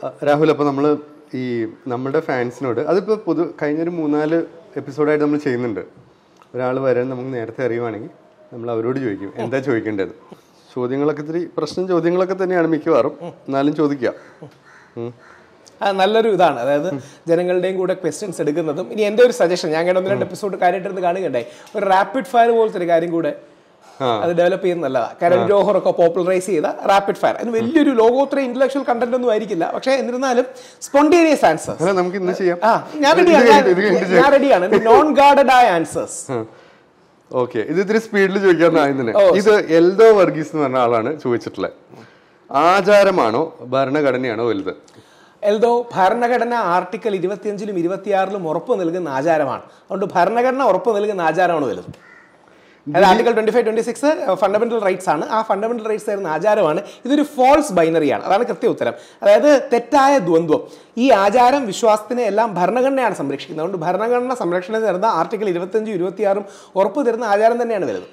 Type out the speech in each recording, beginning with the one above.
അഹ് രാഹുൽ അപ്പോൾ നമ്മൾ ഈ നമ്മുടെ ഫാൻസിനോട് അതിപ്പോൾ പൊതു കഴിഞ്ഞൊരു മൂന്നാല് എപ്പിസോഡായിട്ട് നമ്മൾ ചെയ്യുന്നുണ്ട് ഒരാൾ വരാൻ നമുക്ക് നേരത്തെ അറിയുവാണെങ്കിൽ നമ്മൾ അവരോട് ചോദിക്കും എന്താ ചോദിക്കേണ്ടത് ചോദ്യങ്ങളൊക്കെ ഇത്തിരി പ്രശ്നം ചോദ്യങ്ങളൊക്കെ തന്നെയാണ് മിക്കവാറും എന്നാലും ചോദിക്കാം ഉം. ആ, നല്ലൊരു ഇതാണ് അതായത് ജനങ്ങളുടെയും കൂടെ ക്വസ്റ്റ്യൻസ് എടുക്കുന്നതും ഇനി എൻ്റെ ഒരു സജഷൻ ഞാൻ കേട്ടോ ഒന്ന് രണ്ട് എപ്പിസോഡ് കാര്യമായിട്ടിരുന്ന് കാണുകയുണ്ടായി ഒരു റാപ്പിഡ് ഫയർ പോലത്തെ ഒരു കാര്യം കൂടെ ആ. അത് ഡെവലപ്പ് ചെയ്യുന്ന നല്ലതാണ് കരൺ ജോഹർ ഒക്കെ പോപ്പുലറൈസ് ചെയ്ത റാപ്പിഡ് ഫയർ അതിന് വലിയൊരു ലോകോത്തര ഇന്റലക്ച്വൽ കണ്ടന്റ് ഒന്നും ആയിരിക്കില്ല പക്ഷേ എന്നിരുന്നാലും സ്പോണ്ടേനിയസ് ആൻസേഴ്സ് അല്ല നമുക്ക് ഇന്ന് ചെയ്യാം ആ ഞാൻ ഇത് റെഡിയാണ് കഴിഞ്ഞിട്ട് ഇത് കഴിഞ്ഞിട്ട് ഞാൻ റെഡിയാണ് നോൺ ഗാർഡഡ് ആയ ആൻസേഴ്സ് ഓക്കെ ഇത് ഇത്തിരി സ്പീഡിൽ ചോദിക്കാൻ തന്നെ ഓ, ഇത് എൽദോ വർഗീസ് എന്ന് പറഞ്ഞ ആളാണ് ചോദിച്ചിട്ടുള്ളത് ആചാരമാണോ ഭരണഘടനയാണോ വലുത് എൽദോ ഭരണഘടന ആർട്ടിക്കിൾ ഇരുപത്തിയഞ്ചിലും ഇരുപത്തിയാറിലും ഉറപ്പ് നൽകുന്ന ആചാരമാണ് അതുകൊണ്ട് ഭരണഘടന ഉറപ്പ് നൽകുന്ന ആചാരമാണ് വലുത് അതായത് article twenty five twenty six fundamental rights ആണ് ആ ഫണ്ടമെന്റൽ റൈറ്റ്സ് തരുന്ന ആചാരമാണ് ഇതൊരു ഫോൾസ് ബൈനറിയാണ് അതാണ് കൃത്യ ഉത്തരം അതായത് തെറ്റായ ദ്വന്ദ്വം ഈ ആചാരം വിശ്വാസത്തിനെ എല്ലാം ഭരണഘടനയാണ് സംരക്ഷിക്കുന്നത് അതുകൊണ്ട് ഭരണഘടന സംരക്ഷണം തരുന്ന ആർട്ടിക്കിൾ ഇരുപത്തഞ്ചും ഇരുപത്തിയാറും ഉറപ്പ് തരുന്ന ആചാരം തന്നെയാണ് വലുത്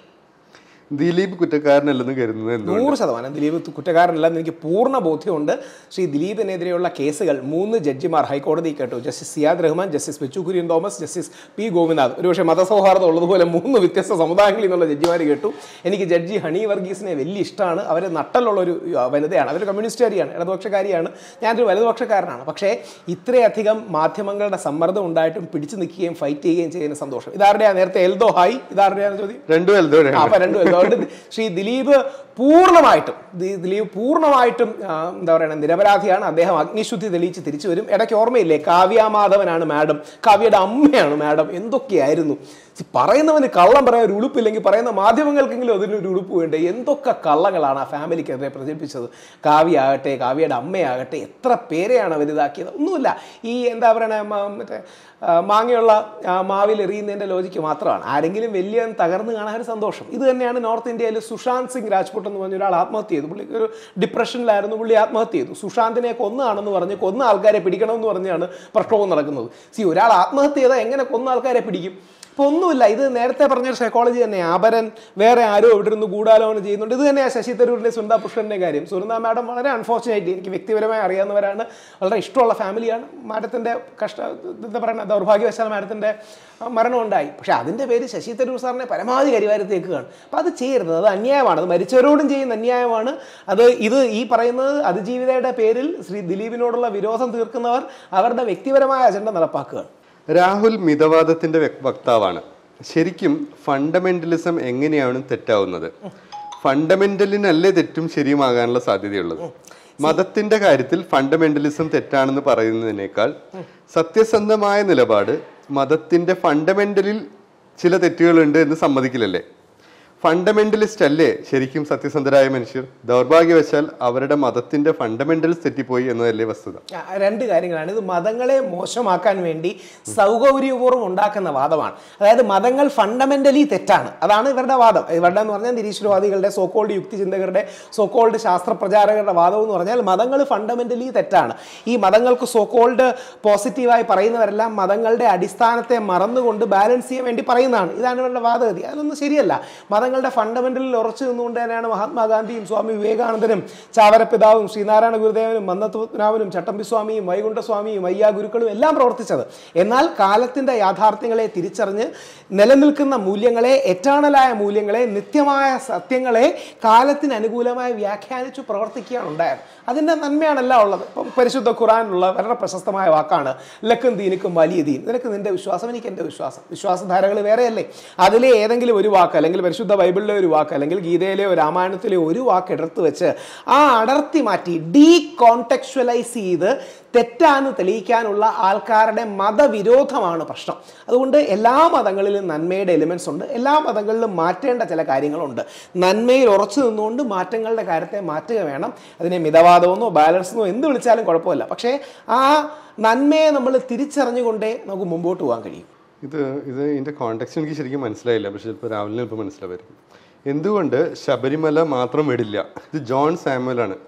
ദിലീപ് കുറ്റക്കാരനല്ലെന്ന് കരുതുന്നത് എന്തുകൊണ്ട് നൂറ് ശതമാനം ദിലീപ് കുറ്റക്കാരനല്ലെന്ന് എനിക്ക് പൂർണ്ണ ബോധ്യമുണ്ട് ശ്രീ ദിലീപിനെതിരെയുള്ള കേസുകൾ മൂന്ന് ജഡ്ജിമാർ ഹൈക്കോടതി കേട്ടു justice Siyad Rahman justice Bechu Kurian Thomas justice P Gopinath ഒരുപക്ഷെ മതസൗഹാർദ്ദം ഉള്ളതുപോലെ മൂന്ന് വ്യത്യസ്ത സമുദായങ്ങളിൽ നിന്നുള്ള ജഡ്ജിമാർ കേട്ടു എനിക്ക് ജഡ്ജി ഹണി വർഗീസിനെ വലിയ ഇഷ്ടമാണ് അവർ നട്ടലുള്ള ഒരു ആ, വനിതയാണ് അവർ കമ്മ്യൂണിസ്റ്റുകാരിയാണ് ഇടതുപക്ഷക്കാരിയാണ് ഞാനൊരു വലതുപക്ഷക്കാരനാണ് പക്ഷേ ഇത്രയധികം മാധ്യമങ്ങളുടെ സമ്മർദ്ദം ഉണ്ടായിട്ടും പിടിച്ചു നിൽക്കുകയും ഫൈറ്റ് ചെയ്യുകയും ചെയ്യുന്ന സന്തോഷം ഇതാരുടെയാണ് നേരത്തെ എൽദോ ഹായ് ഇതാരുടെയാണ് ചോദ്യം രണ്ടും എൽദോടെയാണ് അപ്പൊ രണ്ടും അതുകൊണ്ട് ശ്രീ ദിലീപ് പൂർണ്ണമായിട്ടും ദി- ദിലീപ് പൂർണ്ണമായിട്ടും ആ, എന്താ പറയുക നിരപരാധിയാണ് അദ്ദേഹം അഗ്നിശുദ്ധി തെളിയിച്ച് തിരിച്ചു വരും ഇടയ്ക്ക് ഓർമ്മയില്ലേ കാവ്യാമാധവനാണ് മാഡം കാവ്യയുടെ അമ്മയാണ് മാഡം എന്തൊക്കെയായിരുന്നു സി, പറയുന്നവന് കള്ളം പറയാൻ ഒരു ഉളുപ്പില്ലെങ്കിൽ പറയുന്ന മാധ്യമങ്ങൾക്കെങ്കിലും അതിനൊരു ഉളുപ്പ് വേണ്ടേ എന്തൊക്കെ കള്ളങ്ങളാണ് ആ ഫാമിലിക്കെതിരെ പ്രചരിപ്പിച്ചത് കാവ്യ ആകട്ടെ കാവ്യയുടെ അമ്മയാകട്ടെ എത്ര പേരെയാണ് അവർ ഇതാക്കിയത് ഒന്നുമില്ല ഈ എന്താ പറയണ മ- മറ്റേ ആ, മാങ്ങയുള്ള ആ, മാവിൽ എറിയുന്നതിന്റെ ലോജിക്ക് മാത്രമാണ് ആരെങ്കിലും വലിയ തകർന്നു കാണാൻ ഒരു സന്തോഷം ഇത് തന്നെയാണ് നോർത്ത് ഇന്ത്യയിൽ സുശാന്ത് സിംഗ് രാജ്പുട്ട് എന്ന് പറഞ്ഞ ഒരാൾ ആത്മഹത്യ ചെയ്തു പുള്ളി ഒരു ഡിപ്രഷനിലായിരുന്നു പുള്ളി ആത്മഹത്യ ചെയ്തു സുശാന്തിനെ കൊന്നാണെന്ന് പറഞ്ഞ് കൊന്ന ആൾക്കാരെ പിടിക്കണമെന്ന് പറഞ്ഞാണ് പ്രക്ഷോഭം നടക്കുന്നത് സി ഒരാൾ ആത്മഹത്യ ചെയ്താൽ എങ്ങനെ കൊന്ന ആൾക്കാരെ പിടിക്കും ഇപ്പൊ ഒന്നുമില്ല ഇത് നേരത്തെ പറഞ്ഞൊരു സൈക്കോളജി തന്നെ അപരൻ വേറെ ആരോ ഇവിടെ നിന്ന് ഗൂഢാലോചന ചെയ്യുന്നുണ്ട് ഇത് തന്നെയാണ് ശശി തരൂരിന്റെ സുനിത പുഷ്കറിന്റെ കാര്യം സുനിത മാഡം വളരെ അൺഫോർച്ചുനേറ്റ്ലി എനിക്ക് വ്യക്തിപരമായി അറിയാവുന്നവരാണ് വളരെ ഇഷ്ടമുള്ള ഫാമിലിയാണ് മാഡത്തിന്റെ കഷ്ട എന്താ പറയുക ദൗർഭാഗ്യവശാൽ മാഡത്തിന്റെ മരണം ഉണ്ടായി പക്ഷെ അതിന്റെ പേര് ശശി തരൂർ സാറിനെ പരമാവധി കരിവാരത്തേക്കാണ് അപ്പൊ അത് ചെയ്യരുത് അത് അന്യായമാണ് അത് മരിച്ചവരോടും ചെയ്യുന്ന അന്യായമാണ് അത് ഇത് ഈ പറയുന്നത് അതിജീവിതയുടെ പേരിൽ ശ്രീ ദിലീപിനോടുള്ള വിരോധം തീർക്കുന്നവർ അവരുടെ വ്യക്തിപരമായ അജണ്ട നടപ്പാക്കുകയാണ് രാഹുൽ മിതവാദത്തിന്റെ വ്യക്- വക്താവാണ് ശരിക്കും ഫണ്ടമെന്റലിസം എങ്ങനെയാണ് തെറ്റാവുന്നത് ഫണ്ടമെന്റലിനല്ലേ തെറ്റും ശരിയുമാകാനുള്ള സാധ്യതയുള്ളത് മതത്തിന്റെ കാര്യത്തിൽ ഫണ്ടമെന്റലിസം തെറ്റാണെന്ന് പറയുന്നതിനേക്കാൾ സത്യസന്ധമായ നിലപാട് മതത്തിന്റെ ഫണ്ടമെന്റലിൽ ചില തെറ്റുകളുണ്ട് എന്ന് സമ്മതിക്കില്ലല്ലേ ഫണ്ടമെന്റലിസ്റ്റ് അല്ലേ ശരിക്കും സത്യസന്ധരായ മനുഷ്യർ ദൗർഭാഗ്യവശാൽ അവരുടെ മതത്തിന്റെ ഫണ്ടമെന്റൽസ് തെറ്റിപ്പോയി എന്നതല്ലേ വസ്തുത ആ, രണ്ട് കാര്യങ്ങളാണ് ഇത് മതങ്ങളെ മോശമാക്കാൻ വേണ്ടി സൗകര്യപൂർവ്വം ഉണ്ടാക്കുന്ന വാദമാണ് അതായത് മതങ്ങൾ ഫണ്ടമെന്റലി തെറ്റാണ് അതാണ് ഇവരുടെ വാദം ഇവരുടെ എന്ന് പറഞ്ഞാൽ നിരീശ്വരവാദികളുടെ സോക്കോൾഡ് യുക്തിചിന്തകരുടെ സോക്കോൾഡ് ശാസ്ത്ര പ്രചാരകരുടെ വാദം എന്ന് പറഞ്ഞാൽ മതങ്ങൾ ഫണ്ടമെന്റലി തെറ്റാണ് ഈ മതങ്ങൾക്ക് സോക്കോൾഡ് പോസിറ്റീവായി പറയുന്നവരെല്ലാം മതങ്ങളുടെ അടിസ്ഥാനത്തെ മറന്നുകൊണ്ട് ബാലൻസ് ചെയ്യാൻ വേണ്ടി പറയുന്നതാണ് ഇതാണ് ഇവരുടെ വാദഗതി അതൊന്നും ശരിയല്ല മതങ്ങളുടെ ഫണ്ടമെന്റലിൽ ഉറച്ചു നിന്നുകൊണ്ട് തന്നെയാണ് മഹാത്മാഗാന്ധിയും സ്വാമി വിവേകാനന്ദനും ചാവരപിതാവും ശ്രീനാരായണ ഗുരുദേവനും മന്നത്വനാവനും ചട്ടമ്പിസ്വാമിയും വൈകുണ്ഠസ്വാമിയും അയ്യാ ഗുരുക്കളും എല്ലാം പ്രവർത്തിച്ചത് എന്നാൽ കാലത്തിന്റെ യാഥാർത്ഥ്യങ്ങളെ തിരിച്ചറിഞ്ഞ് നിലനിൽക്കുന്ന മൂല്യങ്ങളെ എറ്റേണലായ മൂല്യങ്ങളെ നിത്യമായ സത്യങ്ങളെ കാലത്തിന് അനുകൂലമായി വ്യാഖ്യാനിച്ചു പ്രവർത്തിക്കുകയാണ് ഉണ്ടായത് അതിന്റെ നന്മയാണല്ല ഉള്ളത് ഇപ്പം പരിശുദ്ധ ഖുറാനിലുള്ള വളരെ പ്രശസ്തമായ വാക്കാണ് ലക്കും ദീനിക്കും വലിയ ദീൻ നിനക്ക് നിന്റെ വിശ്വാസം എനിക്ക് എൻ്റെ വിശ്വാസം വിശ്വാസധാരകൾ വേറെയല്ലേ അതിലെ ഏതെങ്കിലും ഒരു വാക്ക് അല്ലെങ്കിൽ പരിശുദ്ധ ബൈബിളിലെ ഒരു വാക്ക് അല്ലെങ്കിൽ ഗീതയിലെയോ രാമായണത്തിലെയോ ഒരു വാക്ക് എടുത്തു വെച്ച് ആ അടർത്തി മാറ്റി ഡീ കോണ്ടെക്ച്വലൈസ് ചെയ്ത് തെറ്റാന്ന് തെളിയിക്കാനുള്ള ആൾക്കാരുടെ മതവിരോധമാണ് പ്രശ്നം അതുകൊണ്ട് എല്ലാ മതങ്ങളിലും നന്മയുടെ എലിമെന്റ്സ് ഉണ്ട് എല്ലാ മതങ്ങളിലും മാറ്റേണ്ട ചില കാര്യങ്ങളുണ്ട് നന്മയിൽ ഉറച്ചു നിന്നുകൊണ്ട് മാറ്റങ്ങളുടെ കാര്യത്തെ മാറ്റുക വേണം അതിനെ മിതവാദമെന്നോ ബാലൻസെന്നോ എന്ത് വിളിച്ചാലും കുഴപ്പമില്ല പക്ഷേ ആ നന്മയെ നമ്മൾ തിരിച്ചറിഞ്ഞുകൊണ്ടേ നമുക്ക് മുമ്പോട്ട് പോകാൻ കഴിയും ഇത് ഇത് ഇതിന്റെ കോണ്ടെക്സ്റ്റ് എനിക്ക് ശരിക്കും മനസ്സിലായില്ല പക്ഷെ ചിലപ്പോൾ രാവിലെ ഇപ്പോൾ മനസ്സിലാവും എന്തുകൊണ്ട് ശബരിമല മാത്രം വിടില്ല ഇത് ജോൺ സാമുവൽ ആണ്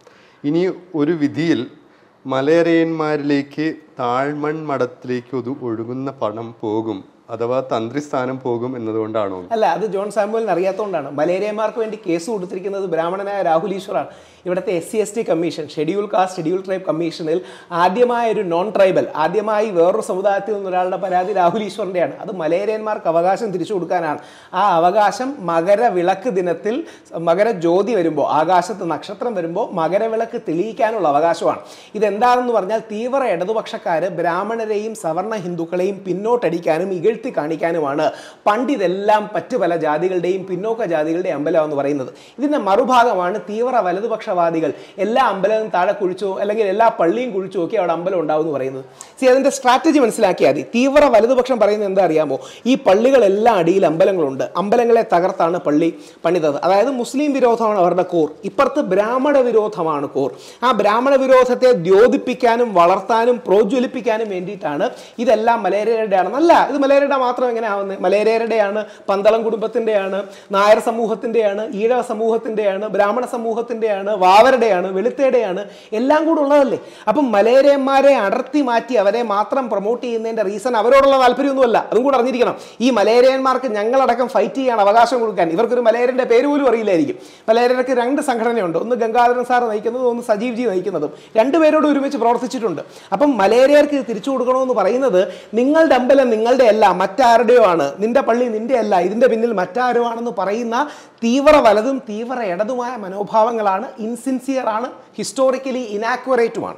ഇനി ഒരു വിധിയിൽ മലയറയന്മാരിലേക്ക് താഴ്മൺ മഠത്തിലേക്ക് ഒതു ഒഴുകുന്ന പണം പോകും അഥവാ തന്ത്രി സ്ഥാനം പോകും എന്നതുകൊണ്ടാണോ അല്ല അത് ജോൺ സാമുവലിന് അറിയാത്തതുകൊണ്ടാണ് മലേറിയന്മാർക്ക് വേണ്ടി കേസ് കൊടുത്തിരിക്കുന്നത് ബ്രാഹ്മണനായ രാഹുൽ ഈശ്വറാണ് ഇവിടുത്തെ S C S T commission schedule caste schedule tribe കമ്മീഷനിൽ ആദ്യമായ ഒരു നോൺ ട്രൈബൽ ആദ്യമായി വേറൊരു സമുദായത്തിൽ നിന്ന് ഒരാളുടെ പരാതി രാഹുൽ ഈശ്വറിൻ്റെയാണ് അത് മലേറിയന്മാർക്ക് അവകാശം തിരിച്ചു കൊടുക്കാനാണ് ആ അവകാശം മകരവിളക്ക് ദിനത്തിൽ മകരജ്യോതി വരുമ്പോൾ ആകാശത്ത് നക്ഷത്രം വരുമ്പോൾ മകരവിളക്ക് തെളിയിക്കാനുള്ള അവകാശമാണ് ഇതെന്താണെന്ന് പറഞ്ഞാൽ തീവ്ര ഇടതുപക്ഷക്കാര് ബ്രാഹ്മണരെയും സവർണ ഹിന്ദുക്കളെയും പിന്നോട്ടടിക്കാനും ഇകഴ്ത്തി കാണിക്കാനുമാണ് പണ്ട് ഇതെല്ലാം മറ്റു പല ജാതികളുടെയും പിന്നോക്ക ജാതികളുടെ അമ്പലം എന്ന് പറയുന്നത് ഇതിന്റെ മറുഭാഗമാണ് തീവ്ര വലതുപക്ഷവാദികൾ എല്ലാ അമ്പലവും താഴെ കുഴിച്ചോ അല്ലെങ്കിൽ എല്ലാ പള്ളിയും കുഴിച്ചോ ഒക്കെ അവിടെ അമ്പലം ഉണ്ടാവും എന്ന് പറയുന്നത് സി അതിന്റെ സ്ട്രാറ്റജി മനസ്സിലാക്കിയാൽ മതി തീവ്ര വലതുപക്ഷം പറയുന്നത് എന്താ അറിയാമോ ഈ പള്ളികളെല്ലാം അടിയിൽ അമ്പലങ്ങളുണ്ട് അമ്പലങ്ങളെ തകർത്താണ് പള്ളി പണിതത് അതായത് മുസ്ലിം വിരോധമാണ് അവരുടെ കോർ ഇപ്പുറത്ത് ബ്രാഹ്മണ വിരോധമാണ് കോർ ആ ബ്രാഹ്മണ വിരോധത്തെ ദ്യോതിപ്പിക്കാനും വളർത്താനും പ്രോജ്വലിപ്പിക്കാനും വേണ്ടിയിട്ടാണ് ഇതെല്ലാം മലേറിയയുടെയാണ് അല്ല ഇത് മലേറിയയുടെ മാത്രം എങ്ങനെ ആവുന്നത് മലേറിയയുടെയാണ് പന്തളം കുടുംബത്തിന്റെയാണ് നായർ സമൂഹത്തിന്റെയാണ് ഈഴവ സമൂഹത്തിന്റെയാണ് ബ്രാഹ്മണ സമൂഹത്തിന്റെയാണ് വാവരുടെയാണ് വെളുത്തയുടെയാണ് എല്ലാം കൂടെ ഉള്ളതല്ലേ അപ്പം മലേറിയന്മാരെ അടർത്തി മാറ്റി അവരെ മാത്രം പ്രൊമോട്ട് ചെയ്യുന്നതിന്റെ റീസൺ അവരോടുള്ള താല്പര്യമൊന്നുമല്ല അതും കൂടെ അറിഞ്ഞിരിക്കണം ഈ മലേറിയന്മാർക്ക് ഞങ്ങളടക്കം ഫൈറ്റ് ചെയ്യാൻ അവകാശം കൊടുക്കാൻ ഇവർക്കൊരു മലേറിയന്റെ പേര് പോലും അറിയില്ലായിരിക്കും മലേറിയർക്ക് രണ്ട് സംഘടനയുണ്ട് ഒന്ന് ഗംഗാധരൻ സാർ നയിക്കുന്നതും ഒന്ന് സജീവ് ജി നയിക്കുന്നതും രണ്ടുപേരോട് ഒരുമിച്ച് പ്രവർത്തിച്ചിട്ടുണ്ട് അപ്പം മലേറിയർക്ക് ഇത് തിരിച്ചു കൊടുക്കണമെന്ന് പറയുന്നത് നിങ്ങളുടെ അമ്പലം നിങ്ങളുടെ അല്ല മറ്റാരുടെയോ ആണ് നിന്റെ പള്ളി നിന്റെ അല്ല ഇതിന്റെ പിന്നിൽ മറ്റാരോ ആണെന്ന് പറയുന്ന തീവ്ര വലതും തീവ്ര ഇടതുമായ മനോഭാവങ്ങളാണ് ഇൻസിൻസിയർ ആണ് ഹിസ്റ്റോറിക്കലി ഇനാക്വറേറ്റുമാണ്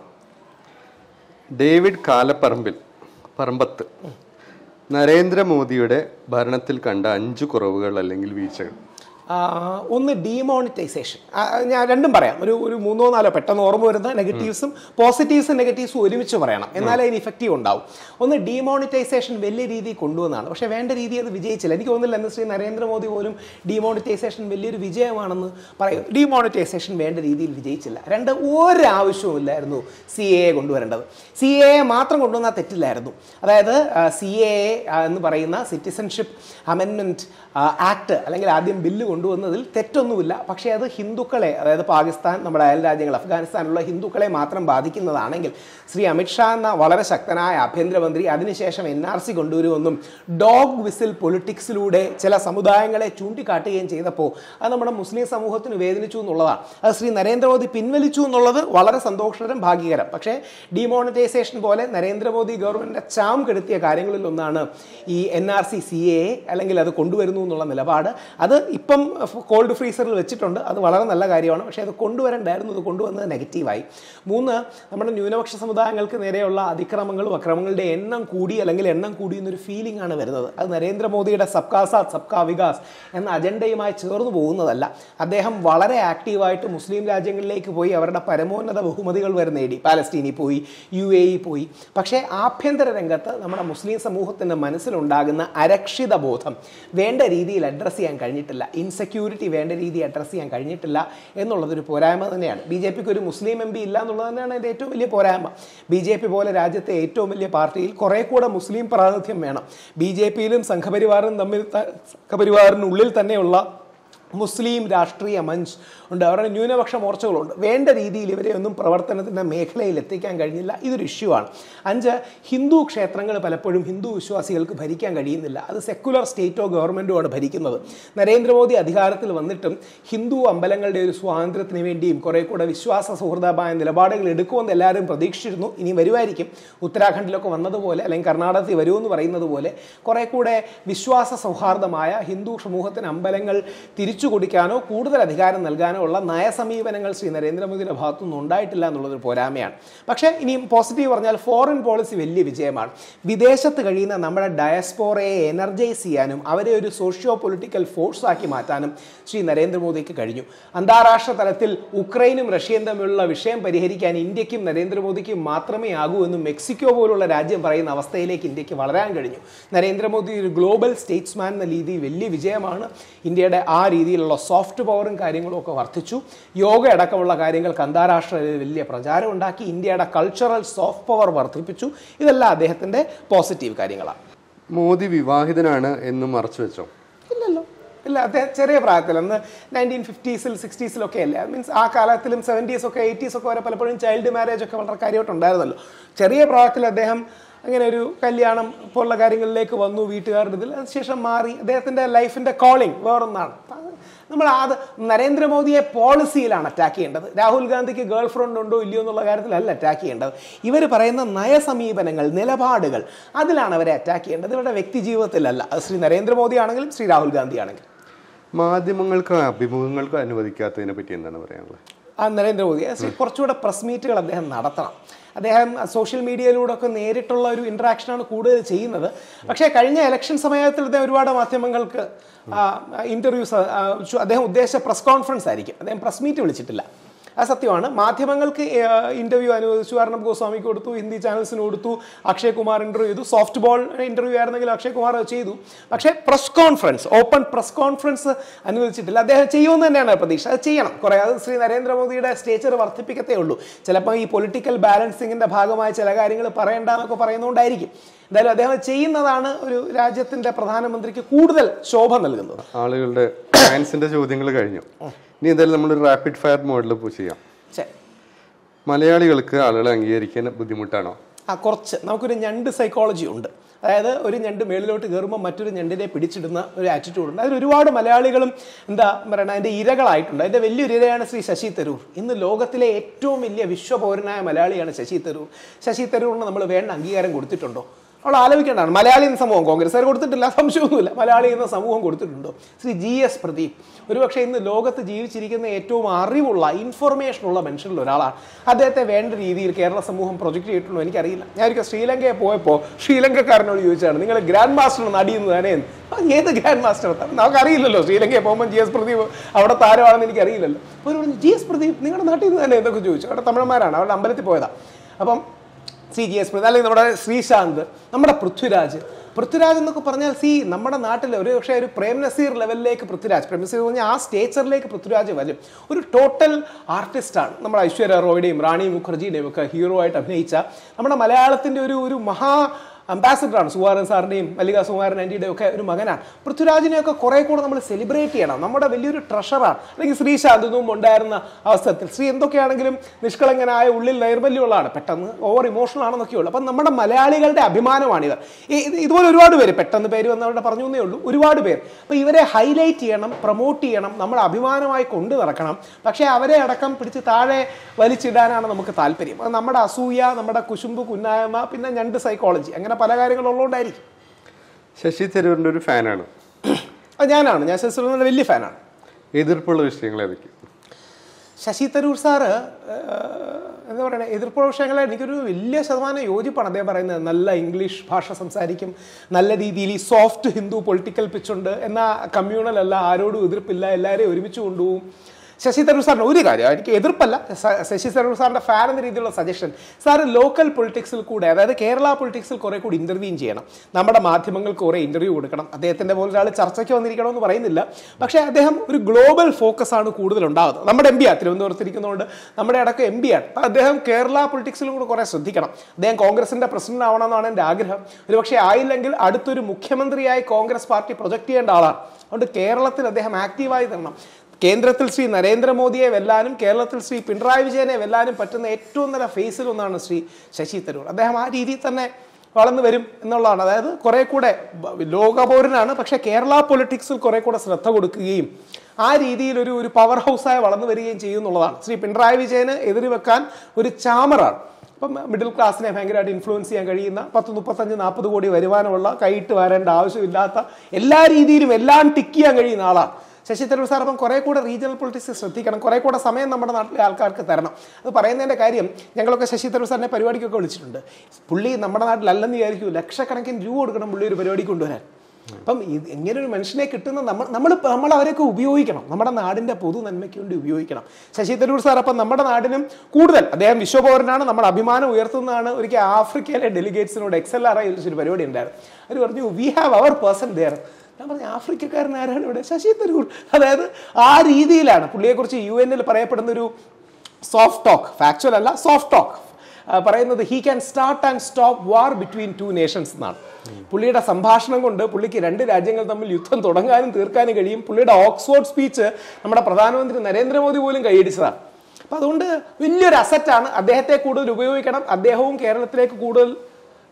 ഡേവിഡ് കാലപ്പറമ്പിൽ പറമ്പത്ത് നരേന്ദ്രമോദിയുടെ ഭരണത്തിൽ കണ്ട അഞ്ച് കുറവുകൾ അല്ലെങ്കിൽ വീഴ്ചകൾ ആ, ഒന്ന് ഡീമോണിറ്റൈസേഷൻ ഞാൻ രണ്ടും പറയാം ഒരു ഒരു മൂന്നോ നാലോ പെട്ടെന്ന് ഓർമ്മ വരുന്ന നെഗറ്റീവ്സും പോസിറ്റീവ്സും നെഗറ്റീവ്സും ഒരുമിച്ച് പറയണം എന്നാലേ അതിന് ഇഫക്റ്റീവ് ഉണ്ടാവും ഒന്ന് ഡീമോണിറ്റൈസേഷൻ വലിയ രീതിയിൽ കൊണ്ടുവന്നാണ് പക്ഷേ വേണ്ട രീതി അത് വിജയിച്ചില്ല എനിക്ക് തോന്നുന്നില്ല എന്ന് ശ്രീ നരേന്ദ്രമോദി പോലും ഡീമോണിറ്റൈസേഷൻ വലിയൊരു വിജയമാണെന്ന് പറയും ഡീമോണിറ്റൈസേഷൻ വേണ്ട രീതിയിൽ വിജയിച്ചില്ല രണ്ട് ഒരാവശ്യവും ഇല്ലായിരുന്നു സി എ കൊണ്ടുവരേണ്ടത് സി എ മാത്രം കൊണ്ടുവന്നാൽ തെറ്റില്ലായിരുന്നു അതായത് സി എ എന്ന് പറയുന്ന സിറ്റിസൺഷിപ്പ് അമെൻമെൻറ്റ് ആക്ട് അല്ലെങ്കിൽ ആദ്യം ബില്ല് കൊണ്ടുവന്നതിൽ തെറ്റൊന്നുമില്ല പക്ഷേ അത് ഹിന്ദുക്കളെ അതായത് പാകിസ്ഥാൻ നമ്മുടെ അയൽ രാജ്യങ്ങൾ അഫ്ഗാനിസ്ഥാനിലുള്ള ഹിന്ദുക്കളെ മാത്രം ബാധിക്കുന്നതാണെങ്കിൽ ശ്രീ അമിത്ഷാ എന്ന വളരെ ശക്തനായ ആഭ്യന്തരമന്ത്രി അതിനുശേഷം എൻ ആർ സി കൊണ്ടുവരുമെന്നും ഡോഗ് വിസിൽ പൊളിറ്റിക്സിലൂടെ ചില സമുദായങ്ങളെ ചൂണ്ടിക്കാട്ടുകയും ചെയ്തപ്പോൾ അത് നമ്മുടെ മുസ്ലിം സമൂഹത്തിന് വേദനിച്ചു എന്നുള്ളതാണ് അത് ശ്രീ നരേന്ദ്രമോദി പിൻവലിച്ചു എന്നുള്ളത് വളരെ സന്തോഷകരം ഭാഗ്യകരം പക്ഷേ ഡിമോണിറ്റൈസേഷൻ പോലെ നരേന്ദ്രമോദി ഗവൺമെന്റിന്റെ ചാം കെടുത്തിയ കാര്യങ്ങളിൽ ഒന്നാണ് ഈ N R C C A അല്ലെങ്കിൽ അത് കൊണ്ടുവരുന്നു എന്നുള്ള നിലപാട് അത് ഇപ്പം കോൾഡ് ഫ്രീസറിൽ വെച്ചിട്ടുണ്ട് അത് വളരെ നല്ല കാര്യമാണ് പക്ഷേ അത് കൊണ്ടുവരണ്ടായിരുന്നു അത് കൊണ്ടുവന്നത് നെഗറ്റീവായി മൂന്ന് നമ്മുടെ ന്യൂനപക്ഷ സമുദായങ്ങൾക്ക് നേരെയുള്ള അതിക്രമങ്ങളും അക്രമങ്ങളുടെ എണ്ണം കൂടി അല്ലെങ്കിൽ എണ്ണം കൂടി എന്നൊരു ഫീലിംഗ് ആണ് വരുന്നത് അത് നരേന്ദ്രമോദിയുടെ സബ്കാ സാത്ത് സബ്കാ വികാസ് എന്ന അജണ്ടയുമായി ചേർന്ന് പോകുന്നതല്ല അദ്ദേഹം വളരെ ആക്റ്റീവായിട്ട് മുസ്ലിം രാജ്യങ്ങളിലേക്ക് പോയി അവരുടെ പരമോന്നത ബഹുമതികൾ വരെ നേടി പാലസ്തീനിൽ പോയി യു എ ഇ പോയി പക്ഷേ ആഭ്യന്തര രംഗത്ത് നമ്മുടെ മുസ്ലിം സമൂഹത്തിൻ്റെ മനസ്സിലുണ്ടാകുന്ന അരക്ഷിത ബോധം വേണ്ട രീതിയിൽ അഡ്രസ്സ് ചെയ്യാൻ കഴിഞ്ഞിട്ടില്ല ഇൻസെക്യൂരിറ്റി വേണ്ട രീതിയിൽ അഡ്രസ്സ് ചെയ്യാൻ കഴിഞ്ഞിട്ടില്ല എന്നുള്ളതൊരു പോരായ്മ തന്നെയാണ് ബി ജെ പിക്ക് ഒരു മുസ്ലിം എം പി ഇല്ല എന്നുള്ളത് തന്നെയാണ് അതിൻ്റെ ഏറ്റവും വലിയ പോരായ്മ ബി ജെ പി പോലെ രാജ്യത്തെ ഏറ്റവും വലിയ പാർട്ടിയിൽ കുറേ കൂടെ മുസ്ലിം പ്രാതിനിധ്യം വേണം ബി ജെ പിയിലും സംഘപരിവാറും തമ്മിൽ ത- സംഘപരിവാറിനുള്ളിൽ തന്നെയുള്ള മുസ്ലിം രാഷ്ട്രീയ മഞ്ച് ഉണ്ട് അവരുടെ ന്യൂനപക്ഷ മോർച്ചകളുണ്ട് വേണ്ട രീതിയിൽ ഇവരെ ഒന്നും പ്രവർത്തനത്തിൻ്റെ മേഖലയിൽ എത്തിക്കാൻ കഴിഞ്ഞില്ല ഇതൊരു ഇഷ്യൂ ആണ് അഞ്ച് ഹിന്ദു ക്ഷേത്രങ്ങൾ പലപ്പോഴും ഹിന്ദു വിശ്വാസികൾക്ക് ഭരിക്കാൻ കഴിയുന്നില്ല അത് സെക്കുലർ സ്റ്റേറ്റോ ഗവൺമെൻറ്റോ ആണ് ഭരിക്കുന്നത് നരേന്ദ്രമോദി അധികാരത്തിൽ വന്നിട്ടും ഹിന്ദു അമ്പലങ്ങളുടെ ഒരു സ്വാതന്ത്ര്യത്തിന് വേണ്ടിയും കുറെ കൂടെ വിശ്വാസ സുഹൃതമായ നിലപാടുകൾ എടുക്കുമെന്ന് എല്ലാവരും പ്രതീക്ഷിച്ചിരുന്നു ഇനി വരുമായിരിക്കും ഉത്തരാഖണ്ഡിലൊക്കെ വന്നതുപോലെ അല്ലെങ്കിൽ കർണാടകത്തിൽ വരുമെന്ന് പറയുന്നത് പോലെ കുറെ കൂടെ വിശ്വാസ സൗഹാർദ്ദമായ ഹിന്ദു സമൂഹത്തിന് അമ്പലങ്ങൾ തിരിച്ചു കൊടുക്കാനോ കൂടുതൽ അധികാരം നൽകാനോ ഉള്ള നയസമീപനങ്ങൾ ശ്രീ നരേന്ദ്രമോദിയുടെ ഭാഗത്തുനിന്ന് ഉണ്ടായിട്ടില്ല എന്നുള്ളതൊരു പോരായ്മയാണ് പക്ഷേ ഇനിയും പോസിറ്റീവ് പറഞ്ഞാൽ ഫോറിൻ പോളിസി വലിയ വിജയമാണ് വിദേശത്ത് കഴിയുന്ന നമ്മുടെ ഡയസ്പോറയെ എനർജൈസ് ചെയ്യാനും അവരെ ഒരു സോഷ്യോ പൊളിറ്റിക്കൽ ഫോഴ്സ് ആക്കി മാറ്റാനും ശ്രീ നരേന്ദ്രമോദിക്ക് കഴിഞ്ഞു അന്താരാഷ്ട്ര തലത്തിൽ ഉക്രൈനും റഷ്യയും തമ്മിലുള്ള വിഷയം പരിഹരിക്കാൻ ഇന്ത്യക്കും നരേന്ദ്രമോദിക്കും മാത്രമേ ആകൂ എന്നും മെക്സിക്കോ പോലുള്ള രാജ്യം പറയുന്ന അവസ്ഥയിലേക്ക് ഇന്ത്യക്ക് വളരാൻ കഴിഞ്ഞു നരേന്ദ്രമോദി ഒരു ഗ്ലോബൽ സ്റ്റേറ്റ്സ്മാൻ എന്ന രീതിയിൽ വലിയ വിജയമാണ് ഇന്ത്യയുടെ ആ രീതിയിലുള്ള സോഫ്റ്റ് പവറും കാര്യങ്ങളും ഒക്കെ വർദ്ധിച്ചു യോഗ അടക്കമുള്ള കാര്യങ്ങൾക്ക് അന്താരാഷ്ട്ര തലത്തിൽ വലിയ പ്രചാരം ഉണ്ടാക്കി ഇന്ത്യയുടെ കൾച്ചറൽ സോഫ്റ്റ് പവർ വർദ്ധിപ്പിച്ചു ഇതെല്ലാം അദ്ദേഹത്തിൻ്റെ പോസിറ്റീവ് കാര്യങ്ങളാണ് മോദി വിവാഹിതനാണ് എന്ന് മറച്ചു വെച്ചോ ഇല്ലല്ലോ ഇല്ല അദ്ദേഹം ചെറിയ പ്രായത്തിൽ അന്ന് നയൻറ്റീൻ ഫിഫ്റ്റീസിൽ സിക്സ്റ്റീസിലൊക്കെ അല്ലേ മീൻസ് ആ കാലത്തിലും സെവൻറ്റീസ് ഒക്കെ എയ്റ്റീസ് ഒക്കെ വരെ പലപ്പോഴും ചൈൽഡ് മാരേജ് ഒക്കെ വളരെ കാര്യമായിട്ടുണ്ടായിരുന്നല്ലോ ചെറിയ പ്രായത്തിൽ അദ്ദേഹം അങ്ങനെ ഒരു കല്യാണം പോലുള്ള കാര്യങ്ങളിലേക്ക് വന്നു വീട്ടുകാരുടെ ഇതിൽ അതിനുശേഷം മാറി അദ്ദേഹത്തിൻ്റെ ലൈഫിൻ്റെ കോളിംഗ് വേറൊന്നാണ് അപ്പൊ അത് നമ്മൾ അത് നരേന്ദ്രമോദിയെ പോളിസിയിലാണ് അറ്റാക്ക് ചെയ്യേണ്ടത് രാഹുൽ ഗാന്ധിക്ക് ഗേൾ ഫ്രണ്ട് ഉണ്ടോ ഇല്ലയോ എന്നുള്ള കാര്യത്തിലല്ല അറ്റാക്ക് ചെയ്യേണ്ടത് ഇവർ പറയുന്ന നയസമീപനങ്ങൾ നിലപാടുകൾ അതിലാണ് അവരെ അറ്റാക്ക് ചെയ്യേണ്ടത് ഇവരുടെ വ്യക്തി ജീവിതത്തിലല്ല അത് ശ്രീ നരേന്ദ്രമോദി ആണെങ്കിലും ശ്രീ രാഹുൽ ഗാന്ധി ആണെങ്കിലും മാധ്യമങ്ങൾക്കോ അഭിമുഖങ്ങൾക്കോ അനുവദിക്കാത്തതിനെ പറ്റി എന്താണ് പറയാനുള്ളത് ആ നരേന്ദ്രമോദി അത് ശ്രീ കുറച്ചുകൂടെ പ്രസ് മീറ്റുകൾ അദ്ദേഹം നടത്തണം അദ്ദേഹം സോഷ്യൽ മീഡിയയിലൂടെ ഒക്കെ നേരിട്ടുള്ള ഒരു ഇൻട്രാക്ഷനാണ് കൂടുതൽ ചെയ്യുന്നത് പക്ഷേ കഴിഞ്ഞ ഇലക്ഷൻ സമയത്തിൽ അദ്ദേഹം ഒരുപാട് മാധ്യമങ്ങൾക്ക് ഇന്റർവ്യൂസ് അദ്ദേഹം ഉദ്ദേശിച്ച പ്രസ് കോൺഫറൻസ് ആയിരിക്കും അദ്ദേഹം പ്രസ് മീറ്റ് വിളിച്ചിട്ടില്ല അത് സത്യമാണ് മാധ്യമങ്ങൾക്ക് ഇന്റർവ്യൂ അനുവദിച്ചു അർണബ് ഗോസ്വാമിക്ക് കൊടുത്തു ഹിന്ദി ചാനൽസിന് കൊടുത്തു അക്ഷയ് കുമാർ ഇന്റർവ്യൂ ചെയ്തു സോഫ്റ്റ് ബോൾ ഇന്റർവ്യൂ ആയിരുന്നെങ്കിൽ അക്ഷയ് കുമാർ അത് ചെയ്തു പക്ഷേ press conference open press conference അനുവദിച്ചിട്ടില്ല അദ്ദേഹം ചെയ്യുമെന്ന് തന്നെയാണ് പ്രതീക്ഷ അത് ചെയ്യണം കുറേ അത് ശ്രീ നരേന്ദ്രമോദിയുടെ സ്റ്റേച്ചർ വർദ്ധിപ്പിക്കത്തേ ഉള്ളൂ ചിലപ്പോൾ ഈ പൊളിറ്റിക്കൽ ബാലൻസിങ്ങിന്റെ ഭാഗമായി ചില കാര്യങ്ങൾ പറയണ്ട എന്നൊക്കെ പറയുന്നതുകൊണ്ടായിരിക്കും എന്തായാലും അദ്ദേഹം അത് ചെയ്യുന്നതാണ് ഒരു രാജ്യത്തിന്റെ പ്രധാനമന്ത്രിക്ക് കൂടുതൽ ശോഭ നൽകുന്നത് ആളുകളുടെ ഫാൻസിന്റെ ചോദ്യങ്ങൾ കഴിഞ്ഞു ഇനി എന്തായാലും നമ്മൾ റാപ്പിഡ് ഫയർ മോഡിൽ പോയി ചെയ്യാം ശരി മലയാളികൾക്ക് ആളുകളെ അംഗീകരിക്കാൻ ബുദ്ധിമുട്ടാണോ ആ കുറച്ച് നമുക്കൊരു ഞണ്ട് സൈക്കോളജി ഉണ്ട് അതായത് ഒരു ഞണ്ട് മേളിലോട്ട് കയറുമ്പോൾ മറ്റൊരു ഞണ്ടിനെ പിടിച്ചിടുന്ന ഒരു ആറ്റിറ്റ്യൂഡ് ഉണ്ട് അതിൽ ഒരുപാട് മലയാളികളും എന്താ പറയണ അതിൻ്റെ ഇരകളായിട്ടുണ്ട് അതിൻ്റെ വലിയൊരു ഇരയാണ് ശ്രീ ശശി തരൂർ ഇന്ന് ലോകത്തിലെ ഏറ്റവും വലിയ വിശ്വപൗരനായ മലയാളിയാണ് ശശി തരൂർ ശശി തരൂറിന് നമ്മൾ വേണ്ട അംഗീകാരം കൊടുത്തിട്ടുണ്ടോ അവൾ ആലോചിക്കേണ്ടതാണ് മലയാളി എന്ന സമൂഹം കോൺഗ്രസ്സുകാർ കൊടുത്തിട്ടില്ല സംശയമൊന്നുമില്ല മലയാളി എന്ന സമൂഹം കൊടുത്തിട്ടുണ്ടോ ശ്രീ ജി എസ് പ്രദീപ് ഒരുപക്ഷെ ഇന്ന് ലോകത്ത് ജീവിച്ചിരിക്കുന്ന ഏറ്റവും അറിവുള്ള ഇൻഫർമേഷൻ ഉള്ള മനുഷ്യരിൽ ഒരാളാണ് അദ്ദേഹത്തെ വേണ്ട രീതിയിൽ കേരള സമൂഹം പ്രൊജക്ട് ചെയ്തിട്ടുണ്ടോ എനിക്കറിയില്ല ഞാൻ ഒരിക്കൽ ശ്രീലങ്കയിൽ പോയപ്പോൾ ശ്രീലങ്കക്കാരനോട് ചോദിച്ചാണ് നിങ്ങൾ ഗ്രാൻഡ് മാസ്റ്റർ നടിയുന്നത് തന്നെ ആ, ഏത് ഗ്രാൻഡ് മാസ്റ്റർ നമുക്കറിയില്ലല്ലോ ശ്രീലങ്കയിൽ പോകുമ്പോൾ ജി എസ് പ്രദീപ് അവിടെ താരമാണെന്ന് എനിക്കറിയില്ലല്ലോ അപ്പോൾ അവർ പറഞ്ഞു ജി എസ് പ്രദീപ് നിങ്ങളുടെ നാട്ടിൽ നിന്ന് തന്നെ എന്തൊക്കെ ചോദിച്ചു അവിടെ തമിഴന്മാരാണ് അവരുടെ അമ്പലത്തിൽ പോയതാണ് അപ്പം സി ജി എസ് പ്രദീപ് അല്ലെങ്കിൽ നമ്മുടെ ശ്രീശാന്ത് നമ്മുടെ പൃഥ്വിരാജ് പൃഥ്വിരാജ് എന്നൊക്കെ പറഞ്ഞാൽ സി നമ്മുടെ നാട്ടിൽ ഒരു പക്ഷേ ഒരു പ്രേം നസീർ ലെവലിലേക്ക് പൃഥ്വിരാജ് പ്രേം നസീർ എന്ന് പറഞ്ഞാൽ ആ സ്റ്റേച്ചറിലേക്ക് പൃഥ്വിരാജ് വരും ഒരു ടോട്ടൽ ആർട്ടിസ്റ്റാണ് നമ്മുടെ ഐശ്വര്യ റോയുടെയും റാണി മുഖർജിയുടെയും ഒക്കെ ഹീറോ ആയിട്ട് അഭിനയിച്ച നമ്മുടെ മലയാളത്തിൻ്റെ ഒരു ഒരു മഹാ അംബാസിഡറാണ് സുകുമാരൻ സാറിൻ്റെയും മല്ലിക സുകുമാരൻ ആൻറ്റിയുടെയും ഒക്കെ ഒരു മകനാണ് പൃഥ്വിരാജിനെയൊക്കെ കുറെ കൂടെ നമ്മൾ സെലിബ്രേറ്റ് ചെയ്യണം നമ്മുടെ വലിയൊരു ട്രഷറാണ് അല്ലെങ്കിൽ ശ്രീശാന്ത് മുമ്പ് ഉണ്ടായിരുന്ന അവസരത്തിൽ ശ്രീ എന്തൊക്കെയാണെങ്കിലും നിഷ്കളങ്കനായ ഉള്ളിൽ നൈർമല്യമുള്ളതാണ് പെട്ടെന്ന് ഓവർ ഇമോഷണൽ ആണെന്നൊക്കെ ഉള്ളൂ അപ്പം നമ്മുടെ മലയാളികളുടെ അഭിമാനമാണിവർ ഈ ഇത് ഇതുപോലെ ഒരുപാട് പേര് പെട്ടെന്ന് പേര് വന്നവരുടെ പറഞ്ഞു എന്നേ ഉള്ളൂ ഒരുപാട് പേർ അപ്പോൾ ഇവരെ ഹൈലൈറ്റ് ചെയ്യണം പ്രൊമോട്ട് ചെയ്യണം നമ്മൾ അഭിമാനമായി കൊണ്ടു നടക്കണം പക്ഷേ അവരെ അടക്കം പിടിച്ച് താഴെ വലിച്ചിടാനാണ് നമുക്ക് താല്പര്യം അത് നമ്മുടെ അസൂയ നമ്മുടെ കുശുമ്പ് കുന്നായ്മ പിന്നെ ഞണ്ട് സൈക്കോളജി അങ്ങനെ പല കാര്യങ്ങളുള്ളതുകൊണ്ടായിരിക്കും ശശി തരൂരിന്റെ ഒരു ഫാനാണ് അത് ഞാനാണ് ഞാൻ ശശിധരൻ്റെ വലിയ ഫാനാണ് എതിർപ്പുള്ള വിഷയങ്ങൾ ഏതൊക്കെ ശശി തരൂർ സാറ് ഏഹ്, എന്താ പറയുക എതിർപ്പ് വിഷയങ്ങളെ എനിക്കൊരു വലിയ ശതമാനം യോജിപ്പാണ് അദ്ദേഹം പറയുന്നത് നല്ല ഇംഗ്ലീഷ് ഭാഷ സംസാരിക്കും നല്ല രീതിയിൽ ഈ സോഫ്റ്റ് ഹിന്ദു പൊളിറ്റിക്കൽ പിച്ചുണ്ട് എന്നാൽ കമ്മ്യൂണൽ അല്ല ആരോടും എതിർപ്പില്ല എല്ലാവരെയും ഒരുമിച്ച് കൊണ്ടുപോകും ശശി തരൂർ സാറിന് ഒരു കാര്യം എനിക്ക് എതിർപ്പല്ല സ- ശശി തരൂർ സാറിന്റെ ഫാൻ എന്ന രീതിയിലുള്ള സജഷൻ സാർ ലോക്കൽ പൊളിറ്റിക്സിൽ കൂടെ അതായത് കേരള പൊളിറ്റിക്സിൽ കുറെ കൂടി ഇന്റർവ്യൂ ചെയ്യണം നമ്മുടെ മാധ്യമങ്ങൾക്ക് കുറെ ഇന്റർവ്യൂ കൊടുക്കണം അദ്ദേഹത്തിന്റെ പോലെ ഒരാൾ ചർച്ചയ്ക്ക് വന്നിരിക്കണമെന്ന് പറയുന്നില്ല പക്ഷേ അദ്ദേഹം ഒരു ഗ്ലോബൽ ഫോക്കസ് ആണ് കൂടുതൽ ഉണ്ടാകുന്നത് നമ്മുടെ എം പിയാണ് തിരുവനന്തപുരത്ത് ഇരിക്കുന്നതുകൊണ്ട് നമ്മുടെ അടക്കം എം പിയാണ് അപ്പം അദ്ദേഹം കേരള പൊളിറ്റിക്സിലും കൂടെ കുറെ ശ്രദ്ധിക്കണം അദ്ദേഹം കോൺഗ്രസിന്റെ പ്രസിഡന്റ് ആവണമെന്നാണ് എൻ്റെ ആഗ്രഹം ഒരുപക്ഷെ ആയില്ലെങ്കിൽ അടുത്തൊരു മുഖ്യമന്ത്രിയായി കോൺഗ്രസ് പാർട്ടി പ്രൊജക്ട് ചെയ്യേണ്ട ആളാണ് അതുകൊണ്ട് കേരളത്തിൽ അദ്ദേഹം ആക്റ്റീവായി തരണം കേന്ദ്രത്തിൽ ശ്രീ നരേന്ദ്രമോദിയെ വെല്ലാനും കേരളത്തിൽ ശ്രീ പിണറായി വിജയനെ വെല്ലാനും പറ്റുന്ന ഏറ്റവും നല്ല ഫേസിൽ ഒന്നാണ് ശ്രീ ശശി തരൂർ അദ്ദേഹം ആ രീതിയിൽ തന്നെ വളർന്നു വരും എന്നുള്ളതാണ് അതായത് കുറെ കൂടെ ബ- ലോകപൗരനാണ് പക്ഷേ കേരള പൊളിറ്റിക്സിൽ കുറെ കൂടെ ശ്രദ്ധ കൊടുക്കുകയും ആ രീതിയിൽ ഒരു ഒരു പവർ ഹൗസായി വളർന്നു വരികയും ചെയ്യും എന്നുള്ളതാണ് ശ്രീ പിണറായി വിജയന് എതിര് വെക്കാൻ ഒരു ചാമറാണ് ഇപ്പം മിഡിൽ ക്ലാസ്സിനെ ഭയങ്കരമായിട്ട് ഇൻഫ്ലുവൻസ് ചെയ്യാൻ കഴിയുന്ന പത്ത് മുപ്പത്തഞ്ച് നാൽപ്പത് കോടി വരുമാനമുള്ള കൈയിട്ട് വരേണ്ട ആവശ്യമില്ലാത്ത എല്ലാ രീതിയിലും എല്ലാം ടിക്ക് ചെയ്യാൻ കഴിയുന്ന ആളാണ് ശശി തരൂർ സാർ അപ്പം കുറെ കൂടെ റീജിയണൽ പൊളിറ്റിക്സ് ശ്രദ്ധിക്കണം കുറെ കൂടെ സമയം നമ്മുടെ നാട്ടിലെ ആൾക്കാർക്ക് തരണം അത് പറയുന്നതിൻ്റെ കാര്യം ഞങ്ങളൊക്കെ ശശി തരൂർ സാറിനെ പരിപാടിക്കൊക്കെ വിളിച്ചിട്ടുണ്ട് പുള്ളി നമ്മുടെ നാട്ടിലല്ലെന്ന് വിചാരിക്കൂ ലക്ഷക്കണക്കിന് രൂപ കൊടുക്കണം പുള്ളി ഒരു പരിപാടി കൊണ്ടുവരാൻ അപ്പം ഇത് ഇങ്ങനെ ഒരു മനുഷ്യനെ കിട്ടുന്ന നമ്മൾ നമ്മൾ നമ്മൾ അവരെയൊക്കെ ഉപയോഗിക്കണം നമ്മുടെ നാടിൻ്റെ പൊതു നന്മയ്ക്ക് വേണ്ടി ഉപയോഗിക്കണം ശശി തരൂർ സാർ അപ്പം നമ്മുടെ നാടിനും കൂടുതൽ അദ്ദേഹം വിശ്വപൗരനാണ് നമ്മുടെ അഭിമാനം ഉയർത്തുന്നതാണ് ഒരിക്കൽ ആഫ്രിക്കയിലെ ഡെലിഗേറ്റ്സിനോട് എക്സൽ ആർ ഐ ഒരു പരിപാടി ഉണ്ടായിരുന്നു അവർ പറഞ്ഞു we have our person there ഞാൻ പറഞ്ഞു ആഫ്രിക്കക്കാരൻ ആരാണ് ഇവിടെ ശശി തരൂർ അതായത് ആ രീതിയിലാണ് പുള്ളിയെക്കുറിച്ച് യു എന്നിൽ പറയപ്പെടുന്ന ഒരു സോഫ്റ്റ് ടോക്ക് ഫാക്ച്വൽ അല്ല സോഫ്റ്റ് ടോക്ക് പറയുന്നത് he can start and stop war between two nations എന്നാണ് പുള്ളിയുടെ സംഭാഷണം കൊണ്ട് പുള്ളിക്ക് രണ്ട് രാജ്യങ്ങൾ തമ്മിൽ യുദ്ധം തുടങ്ങാനും തീർക്കാനും കഴിയും പുള്ളിയുടെ ഓക്സ്ഫോർഡ് സ്പീച്ച് നമ്മുടെ പ്രധാനമന്ത്രി നരേന്ദ്രമോദി പോലും കൈയടിച്ചതാണ് അപ്പം അതുകൊണ്ട് വലിയൊരു അസറ്റാണ് അദ്ദേഹത്തെ കൂടുതൽ ഉപയോഗിക്കണം അദ്ദേഹവും കേരളത്തിലേക്ക് കൂടുതൽ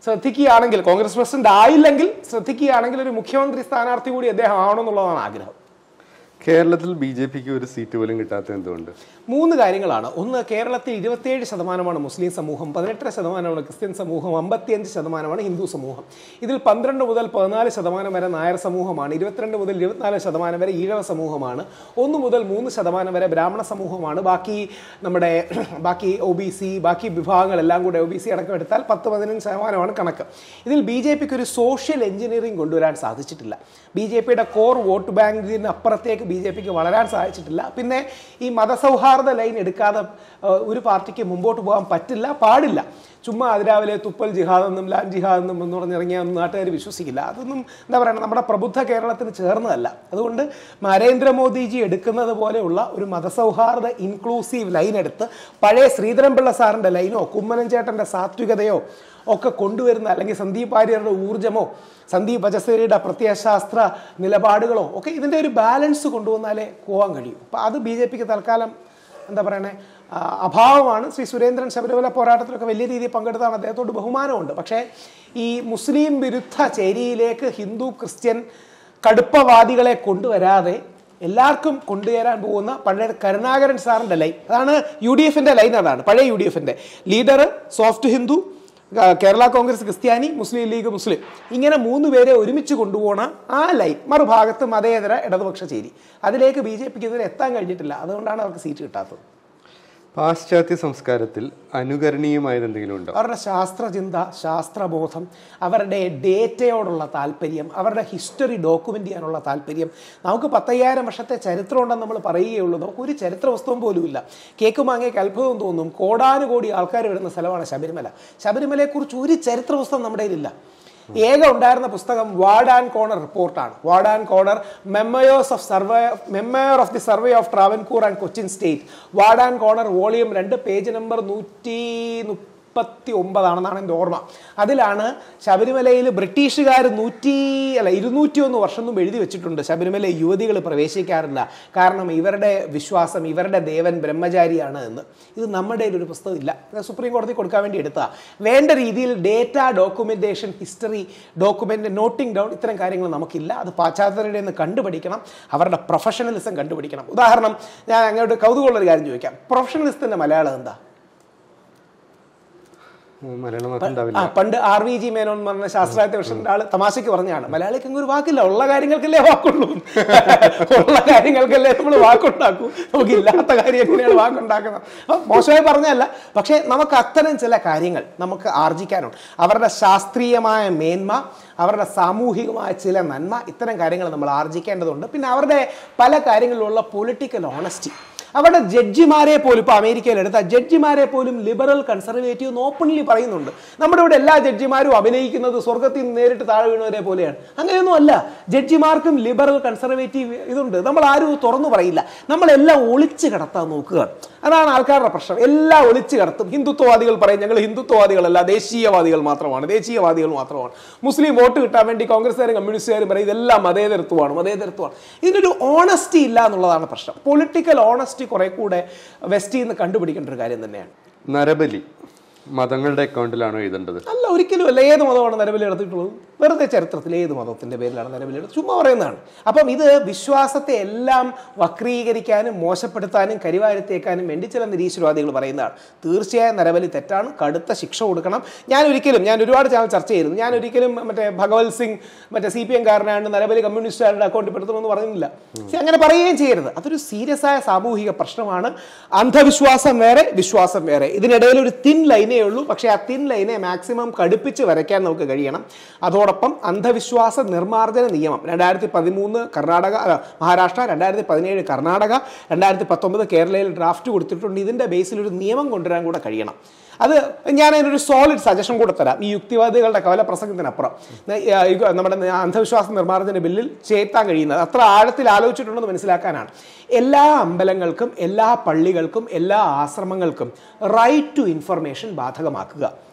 ശ്രദ്ധിക്കുകയാണെങ്കിൽ കോൺഗ്രസ് പ്രസിഡന്റ് ആയില്ലെങ്കിൽ ശ്രദ്ധിക്കുകയാണെങ്കിൽ ഒരു മുഖ്യമന്ത്രി സ്ഥാനാർത്ഥി കൂടി അദ്ദേഹം ആവണമെന്നുള്ളതാണ് ആഗ്രഹം കേരളത്തിൽ ബി ജെ പിക്ക് ഒരു സീറ്റ് പോലും കിട്ടാത്ത എന്തുകൊണ്ട് മൂന്ന് കാര്യങ്ങളാണ് ഒന്ന് കേരളത്തിൽ ഇരുപത്തിയേഴ് ശതമാനമാണ് മുസ്ലിം സമൂഹം പതിനെട്ടര ശതമാനമാണ് ക്രിസ്ത്യൻ സമൂഹം അമ്പത്തിയഞ്ച് ശതമാനമാണ് ഹിന്ദു സമൂഹം ഇതിൽ പന്ത്രണ്ട് മുതൽ പതിനാല് ശതമാനം വരെ നായർ സമൂഹമാണ് ഇരുപത്തിരണ്ട് മുതൽ ഇരുപത്തിനാല് ശതമാനം വരെ ഈഴവ സമൂഹമാണ് ഒന്ന് മുതൽ മൂന്ന് ശതമാനം വരെ ബ്രാഹ്മണ സമൂഹമാണ് ബാക്കി നമ്മുടെ ബാക്കി ഒ ബി സി ബാക്കി വിഭാഗങ്ങളെല്ലാം കൂടെ ഒ ബി സി അടക്കം എടുത്താൽ പത്ത് പതിനഞ്ച് ശതമാനമാണ് കണക്ക് ഇതിൽ ബി ജെ പിക്ക് ഒരു സോഷ്യൽ എഞ്ചിനീയറിംഗ് കൊണ്ടുവരാൻ സാധിച്ചിട്ടില്ല ബി ജെ പിയുടെ കോർ വോട്ട് ബാങ്കിന് അപ്പുറത്തേക്ക് ബി ജെ പിക്ക് വളരാൻ സാധിച്ചിട്ടില്ല പിന്നെ ഈ മതസൗഹാർദ്ദ ലൈൻ എടുക്കാതെ ഏഹ്, ഒരു പാർട്ടിക്ക് മുമ്പോട്ട് പോകാൻ പറ്റില്ല പാടില്ല ചുമ്മാ അതിരാവിലെ തുപ്പൽ ജിഹാദെന്നും ലാൻ ജിഹാദെന്നും എന്ന് പറഞ്ഞിറങ്ങിയ നാട്ടുകാർ വിശ്വസിക്കില്ല അതൊന്നും എന്താ പറയുക നമ്മുടെ പ്രബുദ്ധ കേരളത്തിന് ചേർന്നതല്ല അതുകൊണ്ട് നരേന്ദ്രമോദിജി എടുക്കുന്നത് പോലെയുള്ള ഒരു മതസൗഹാർദ്ദ ഇൻക്ലൂസീവ് ലൈൻ എടുത്ത് പഴയ ശ്രീധരൻപിള്ള സാറിൻ്റെ ലൈനോ കുമ്മനം ചേട്ടൻ്റെ സാത്വികതയോ ഒക്കെ കൊണ്ടുവരുന്ന അല്ലെങ്കിൽ സന്ദീപ് വാര്യരുടെ ഊർജ്ജമോ സന്ദീപ് ബജസേരിയുടെ പ്രത്യയശാസ്ത്ര നിലപാടുകളോ ഒക്കെ ഇതിൻ്റെ ഒരു ബാലൻസ് കൊണ്ടുവന്നാലേ പോകാൻ കഴിയും അപ്പം അത് ബി ജെ പിക്ക് തൽക്കാലം എന്താ പറയണേ ആ, അഭാവമാണ് ശ്രീ സുരേന്ദ്രൻ ശബരിമല പോരാട്ടത്തിലൊക്കെ വലിയ രീതിയിൽ പങ്കെടുത്താണ് അദ്ദേഹത്തോട് ബഹുമാനമുണ്ട് പക്ഷേ ഈ മുസ്ലിം വിരുദ്ധ ചേരിയിലേക്ക് ഹിന്ദു ക്രിസ്ത്യൻ കടുപ്പവാദികളെ കൊണ്ടുവരാതെ എല്ലാവർക്കും കൊണ്ടുവരാൻ പോകുന്ന പഴയ കരുണാകരൻ സാറിൻ്റെ ലൈൻ അതാണ് യു ഡി എഫിൻ്റെ ലൈൻ അതാണ് പഴയ യു ഡി എഫിൻ്റെ ലീഡർ സോഫ്റ്റ് ഹിന്ദു ആ, കേരള കോൺഗ്രസ് ക്രിസ്ത്യാനി മുസ്ലിം ലീഗ് മുസ്ലിം ഇങ്ങനെ മൂന്ന് പേരെ ഒരുമിച്ച് കൊണ്ടുപോകണ ആ ലൈൻ മറുഭാഗത്ത് മതേതര ഇടതുപക്ഷ ചേരി അതിലേക്ക് ബി ജെ പിക്ക് ഇതുവരെ എത്താൻ കഴിഞ്ഞിട്ടില്ല അതുകൊണ്ടാണ് അവർക്ക് സീറ്റ് കിട്ടാത്തത് പാശ്ചാത്യ സംസ്കാരത്തിൽ അനുകരണീയമായത് എന്തെങ്കിലും ഉണ്ടോ അവരുടെ ശാസ്ത്രചിന്ത ശാസ്ത്രബോധം അവരുടെ ഡേറ്റയോടുള്ള താല്പര്യം അവരുടെ ഹിസ്റ്ററി ഡോക്യുമെൻ്റ് ചെയ്യാനുള്ള താല്പര്യം നമുക്ക് പത്തയ്യായിരം വർഷത്തെ ചരിത്രം ഉണ്ടെന്ന് നമ്മൾ പറയുകയുള്ളൂ നമുക്ക് ഒരു ചരിത്ര പുസ്തകം പോലുമില്ല കേക്ക് മാങ്ങയ്ക്ക് അത്ഭുതം തോന്നും കോടാനുകോടി ആൾക്കാർ വരുന്ന സ്ഥലമാണ് ശബരിമല ശബരിമലയെക്കുറിച്ച് ഒരു ചരിത്ര പുസ്തകം നമ്മുടെ കയ്യിലില്ല ഏക ഉണ്ടായിരുന്ന പുസ്തകം വാർഡ് ആൻഡ് കോണർ റിപ്പോർട്ടാണ് Ward and Conner memoirs of survey memoir of the survey of Travancore and Cochin state Ward and Conner volume രണ്ട് പേജ് നമ്പർ നൂറ്റി മുപ്പത്തി ഒമ്പതാണെന്നാണ് എൻ്റെ ഓർമ്മ അതിലാണ് ശബരിമലയിൽ ബ്രിട്ടീഷുകാർ നൂറ്റി അല്ല ഇരുന്നൂറ്റി ഒന്ന് വർഷം മുമ്പ് എഴുതി വെച്ചിട്ടുണ്ട് ശബരിമല യുവതികൾ പ്രവേശിക്കാറില്ല കാരണം ഇവരുടെ വിശ്വാസം ഇവരുടെ ദേവൻ ബ്രഹ്മചാരിയാണ് എന്ന് ഇത് നമ്മുടെ കയ്യിൽ ഒരു പുസ്തകം ഇല്ല ഇത് സുപ്രീം കോടതി കൊടുക്കാൻ വേണ്ടി എടുത്താ വേണ്ട രീതിയിൽ data documentation history document noting down ഇത്തരം കാര്യങ്ങൾ നമുക്കില്ല അത് പാശ്ചാത്യരുടെ നിന്ന് കണ്ടുപിടിക്കണം അവരുടെ പ്രൊഫഷണലിസം കണ്ടുപിടിക്കണം ഉദാഹരണം ഞാൻ അങ്ങോട്ട് കൗതുകമുള്ളൊരു കാര്യം ചോദിക്കാം പ്രൊഫഷണലിസത്തിന്റെ മലയാളം എന്താ ഉം, മലയാളം മാത്രം ഉണ്ടാവില്ല ആ പണ്ട് ആർ വി ജി മേനോൻ എന്ന് പറഞ്ഞ ശാസ്ത്രാർത്ഥ വർഷത്തിന്റെ ആള് തമാശയ്ക്ക് പറഞ്ഞാണ് മലയാളിക്ക് അങ്ങ് ഒരു വാക്കില്ല ഉള്ള കാര്യങ്ങൾക്കല്ലേ വാക്കുള്ളൂ ഉള്ള കാര്യങ്ങൾക്കല്ലേ നമ്മൾ വാക്കുണ്ടാക്കൂ നമുക്ക് ഇല്ലാത്ത കാര്യം എങ്ങനെയാണ് വാക്കുണ്ടാക്കുന്നത് അപ്പൊ മോശമായി പറഞ്ഞല്ല പക്ഷേ നമുക്ക് അത്തരം ചില കാര്യങ്ങൾ നമുക്ക് ആർജിക്കാനുണ്ട് അവരുടെ ശാസ്ത്രീയമായ മേന്മ അവരുടെ സാമൂഹികമായ ചില നന്മ ഇത്തരം കാര്യങ്ങൾ നമ്മൾ ആർജിക്കേണ്ടതുണ്ട് പിന്നെ അവരുടെ പല കാര്യങ്ങളിലുള്ള പൊളിറ്റിക്കൽ ഓണസ്റ്റി അവരുടെ ജഡ്ജിമാരെ പോലും ഇപ്പോൾ അമേരിക്കയിൽ എടുത്ത ജഡ്ജിമാരെ പോലും ലിബറൽ കൺസർവേറ്റീവ് എന്ന് ഓപ്പൺലി പറയുന്നുണ്ട് നമ്മുടെ ഇവിടെ എല്ലാ ജഡ്ജിമാരും അഭിനയിക്കുന്നത് സ്വർഗത്തിൽ നിന്ന് നേരിട്ട് താഴെ വീണവരെ പോലെയാണ് അങ്ങനെയൊന്നും അല്ല ജഡ്ജിമാർക്കും ലിബറൽ കൺസർവേറ്റീവ് ഇതുണ്ട് നമ്മൾ ആരും ഇത് തുറന്നു പറയില്ല നമ്മളെല്ലാം ഒളിച്ചു കിടത്താൻ നോക്കുക അതാണ് ആൾക്കാരുടെ പ്രശ്നം എല്ലാം ഒളിച്ചു കിടത്തും ഹിന്ദുത്വവാദികൾ പറയും ഞങ്ങൾ ഹിന്ദുത്വവാദികളല്ല ദേശീയവാദികൾ മാത്രമാണ് ദേശീയവാദികൾ മാത്രമാണ് മുസ്ലിം വോട്ട് കിട്ടാൻ വേണ്ടി കോൺഗ്രസ്സുകാരും കമ്മ്യൂണിസ്റ്റുകാരും പറയും ഇതെല്ലാം മതേതരത്വമാണ് മതേതരത്വമാണ് ഇതിനൊരു ഓണസ്റ്റി ഇല്ല എന്നുള്ളതാണ് പ്രശ്നം പൊളിറ്റിക്കൽ ഓണസ്റ്റി കുറെ കൂടെ വെസ്റ്റിൽ നിന്ന് കണ്ടുപിടിക്കേണ്ട ഒരു കാര്യം തന്നെയാണ് നരബലി മതങ്ങളുടെ അക്കൗണ്ടിലാണോ എഴുതേണ്ടത് അല്ല ഒരിക്കലും അല്ല ഏത് മതമാണ് നിലവിൽ എടുത്തിട്ടുള്ളത് വെറുതെ ചരിത്രത്തിൽ ഏത് മതത്തിന്റെ പേരിലാണ് നിലവിൽ എടുത്തത് ചുമ്മാ പറയുന്നതാണ് അപ്പം ഇത് വിശ്വാസത്തെ എല്ലാം വക്രീകരിക്കാനും മോശപ്പെടുത്താനും കരിവാരത്തേക്കാനും വേണ്ടി ചില നിരീശ്വരവാദികൾ പറയുന്നതാണ് തീർച്ചയായും നരബലി തെറ്റാണ് കടുത്ത ശിക്ഷ കൊടുക്കണം ഞാൻ ഒരിക്കലും ഞാൻ ഒരുപാട് ചാനൽ ചർച്ച ചെയ്തിരുന്നു ഞാൻ ഒരിക്കലും മറ്റേ ഭഗവത് സിംഗ് മറ്റേ സി പി എംകാരനാണ് നരബലി കമ്മ്യൂണിസ്റ്റുകാരുടെ അക്കൗണ്ടിൽ പെടുത്തുമെന്ന് പറഞ്ഞില്ല പക്ഷേ അങ്ങനെ പറയുകയും ചെയ്യരുത് അതൊരു സീരിയസ് ആയ സാമൂഹിക പ്രശ്നമാണ് അന്ധവിശ്വാസം വേറെ വിശ്വാസം വേറെ ഇതിനിടയിൽ ഒരു തിൻ ലൈനേ ഉള്ളൂ പക്ഷേ ആ തിൻ ലൈനെ മാക്സിമം കടുപ്പിച്ച് വരയ്ക്കാൻ നമുക്ക് കഴിയണം അതോടൊപ്പം അന്ധവിശ്വാസ നിർമ്മാർജ്ജന നിയമം രണ്ടായിരത്തി പതിമൂന്ന് കർണാടക അല്ല, മഹാരാഷ്ട്ര രണ്ടായിരത്തി പതിനേഴ് കർണാടക രണ്ടായിരത്തി പത്തൊമ്പത് കേരളയിൽ ഡ്രാഫ്റ്റ് കൊടുത്തിട്ടുണ്ട് ഇതിൻ്റെ ബേസിൽ ഒരു നിയമം കൊണ്ടുവരാൻ കൂടെ കഴിയണം അത് ഞാൻ അതിനൊരു സോളിഡ് സജഷൻ കൂടെ തരാം ഈ യുക്തിവാദികളുടെ കവല പ്രസംഗത്തിനപ്പുറം ഈ, ഈ, നമ്മുടെ അന്ധവിശ്വാസ നിർമ്മാർജ്ജന ബില്ലിൽ ചേർത്താൻ കഴിയുന്നത് അത്ര ആഴത്തിൽ ആലോചിച്ചിട്ടുണ്ടെന്ന് മനസ്സിലാക്കാനാണ് എല്ലാ അമ്പലങ്ങൾക്കും എല്ലാ പള്ളികൾക്കും എല്ലാ ആശ്രമങ്ങൾക്കും റൈറ്റ് ടു ഇൻഫർമേഷൻ ബാധകമാക്കുക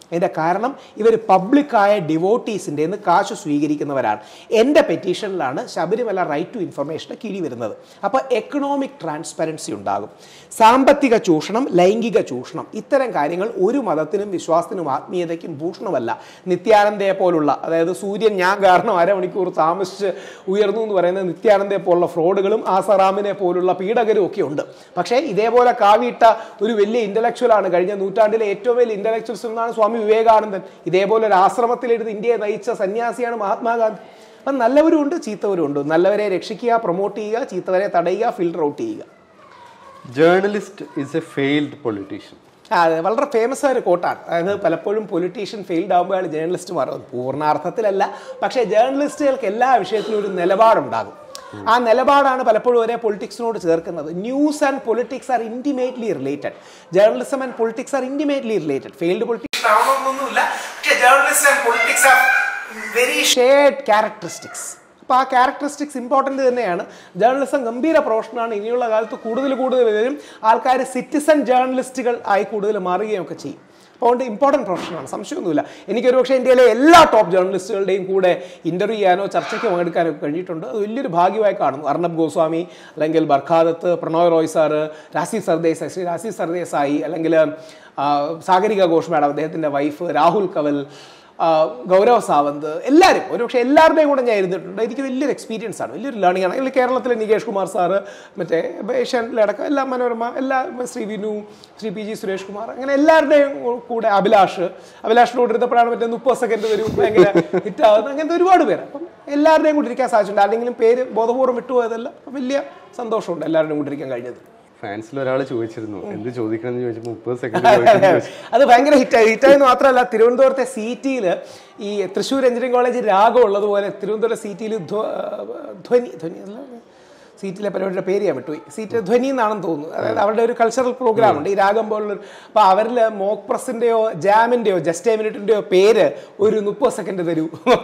അതിൻ്റെ കാരണം ഇവർ പബ്ലിക്കായ ഡിവോട്ടീസിൻ്റെ നിന്ന് കാശ് സ്വീകരിക്കുന്നവരാണ് എൻ്റെ പെറ്റീഷനിലാണ് ശബരിമല റൈറ്റ് ടു ഇൻഫർമേഷന് കിഴി വരുന്നത് അപ്പോൾ എക്കണോമിക് ട്രാൻസ്പെറൻസി ഉണ്ടാകും സാമ്പത്തിക ചൂഷണം ലൈംഗിക ചൂഷണം ഇത്തരം കാര്യങ്ങൾ ഒരു മതത്തിനും വിശ്വാസത്തിനും ആത്മീയതയ്ക്കും ഭൂഷണമല്ല നിത്യാനന്ദയെ പോലുള്ള അതായത് സൂര്യൻ ഞാൻ കാരണം അരമണിക്കൂർ താമസിച്ച് ഉയർന്നു എന്ന് പറയുന്ന നിത്യാനന്ദയെ പോലുള്ള ഫ്രോഡുകളും ആസറാമിനെ പോലുള്ള പീഡകരും ഒക്കെ ഉണ്ട് പക്ഷേ ഇതേപോലെ കാവിയിട്ട ഒരു വലിയ ഇന്റലക്ച്വൽ ആണ് കഴിഞ്ഞ നൂറ്റാണ്ടിലെ ഏറ്റവും വലിയ ഇന്റലക്ച്വൽസ് എന്നാണ് സ്വാമി വിവേകാനന്ദൻ ഇതേപോലെ ഒരു ആശ്രമത്തിലിരുന്ന് ഇന്ത്യയെ നയിച്ച സന്യാസിയാണ് മഹാത്മാഗാന്ധി അപ്പം നല്ലവരും ഉണ്ട് ചീത്തവരും ഉണ്ട് നല്ലവരെ രക്ഷിക്കുക പ്രൊമോട്ട് ചെയ്യുക ചീത്തവരെ തടയുക ഫിൽട്ടർ ഔട്ട് ചെയ്യുക journalist is a failed politician ആ, അത് വളരെ ഫേമസ് ആയ ഒരു കോട്ടാണ് അതായത് പലപ്പോഴും പൊളിറ്റീഷ്യൻ ഫെയിൽഡ് ആകുമ്പോഴാണ് ജേർണലിസ്റ്റ് മാറുന്നത് പൂർണ്ണാർത്ഥത്തിലല്ല പക്ഷേ ജേർണലിസ്റ്റുകൾക്ക് എല്ലാ വിഷയത്തിലും ഒരു നിലപാടുണ്ടാകും ആ നിലപാടാണ് പലപ്പോഴും ഒരേ പൊളിറ്റിക്സിനോട് ചേർക്കുന്നത് news and politics are intimately related journalism and politics are intimately related failed politics ആവണമെന്നൊന്നുമില്ല പക്ഷേ journalist and politics are very shared characteristics അപ്പോൾ ആ ക്യാരക്ടറിസ്റ്റിക്സ് ഇമ്പോർട്ടൻ്റ് തന്നെയാണ് ജേർണലിസം ഗംഭീര പ്രൊഫഷനാണ് ഇനിയുള്ള കാലത്ത് കൂടുതൽ കൂടുതൽ വരും ആൾക്കാർ സിറ്റിസൺ ജേർണലിസ്റ്റുകൾ ആയി കൂടുതൽ മാറുകയും ഒക്കെ ചെയ്യും അപ്പോൾ അതുകൊണ്ട് ഇമ്പോർട്ടൻറ്റ് പ്രൊഫഷനാണ് സംശയമൊന്നുമില്ല എനിക്കൊരു പക്ഷേ ഇന്ത്യയിലെ എല്ലാ ടോപ്പ് ജേർണലിസ്റ്റുകളുടെയും കൂടെ ഇൻ്റർവ്യൂ ചെയ്യാനോ ചർച്ചയ്ക്കോ പങ്കെടുക്കാനോ ഒക്കെ കഴിഞ്ഞിട്ടുണ്ട് അത് വലിയൊരു ഭാഗ്യമായി കാണുന്നു അർണബ് ഗോസ്വാമി അല്ലെങ്കിൽ ബർഖാദത്ത് പ്രണോയ് റോയ് സാറ് രാസീവ് സർദേശായി ശ്രീ രാസീവ് സർദേശായി അല്ലെങ്കിൽ ആ, സാഗരിക ഘോഷ് മാഡം അദ്ദേഹത്തിൻ്റെ വൈഫ് രാഹുൽ കവൽ ആ, ഗൗരവ് സാവന്ത് എല്ലാവരും ഒരുപക്ഷെ എല്ലാവരുടെയും കൂടെ ഞാൻ ഇരുന്നിട്ടുണ്ട് എനിക്ക് വലിയൊരു എക്സ്പീരിയൻസ് ആണ് വലിയൊരു ലേണിംഗ് ആണ് അല്ലെങ്കിൽ കേരളത്തിലെ നികേഷ് കുമാർ സാറ് മറ്റേ ഏഷ്യാനിലടക്കം എല്ലാ മനോരമ എല്ലാ ശ്രീ വിനു ശ്രീ പി ജി സുരേഷ് കുമാർ അങ്ങനെ എല്ലാവരുടെയും കൂടെ അഭിലാഷ് അഭിലാഷിനോട് ഇരുന്നപ്പോഴാണ് മറ്റേ മുപ്പത് സെക്കൻഡ് വരും ഭയങ്കര ഹിറ്റാകുന്നത് അങ്ങനത്തെ ഒരുപാട് പേര് അപ്പം എല്ലാവരുടെയും കൂടി ഇരിക്കാൻ സാധിച്ചിട്ടുണ്ട് ആരെങ്കിലും പേര് ബോധപൂർവ്വം വിട്ടുപോയതല്ല അപ്പം വലിയ സന്തോഷമുണ്ട് എല്ലാവരുടെയും കൂടി ഇരിക്കാൻ കഴിഞ്ഞത് ഫാൻസിൽ ഒരാൾ ചോദിച്ചിരുന്നു എന്ത് ചോദിക്കണം എന്ന് ചോദിച്ചപ്പോൾ മുപ്പത് സെക്കൻഡ് അത് ഭയങ്കര ഹിറ്റായി ഹിറ്റായെന്ന് മാത്രമല്ല തിരുവനന്തപുരത്തെ സീറ്റിയിൽ ഈ തൃശ്ശൂർ എഞ്ചിനീയറിംഗ് കോളേജ് രാഗം ഉള്ളതുപോലെ തിരുവനന്തപുരം സീറ്റിൽ ധ്വനി ധ്വനി അല്ല സീറ്റിലെ പരിപാടിയുടെ പേര് ഞാൻ വിട്ടുപോയി സീറ്റ് ധ്വനി എന്നാണെന്ന് തോന്നുന്നു അതായത് അവരുടെ ഒരു കൾച്ചറൽ പ്രോഗ്രാം ഉണ്ട് ഈ രാഗം പോലുള്ള അപ്പോൾ അവരിൽ മോക്ക് പ്രസിൻ്റെയോ ജാമിൻ്റെയോ ജസ്റ്റ് എ മിനിറ്റിൻ്റെയോ പേര് ഒരു മുപ്പത് സെക്കൻഡ് തരൂ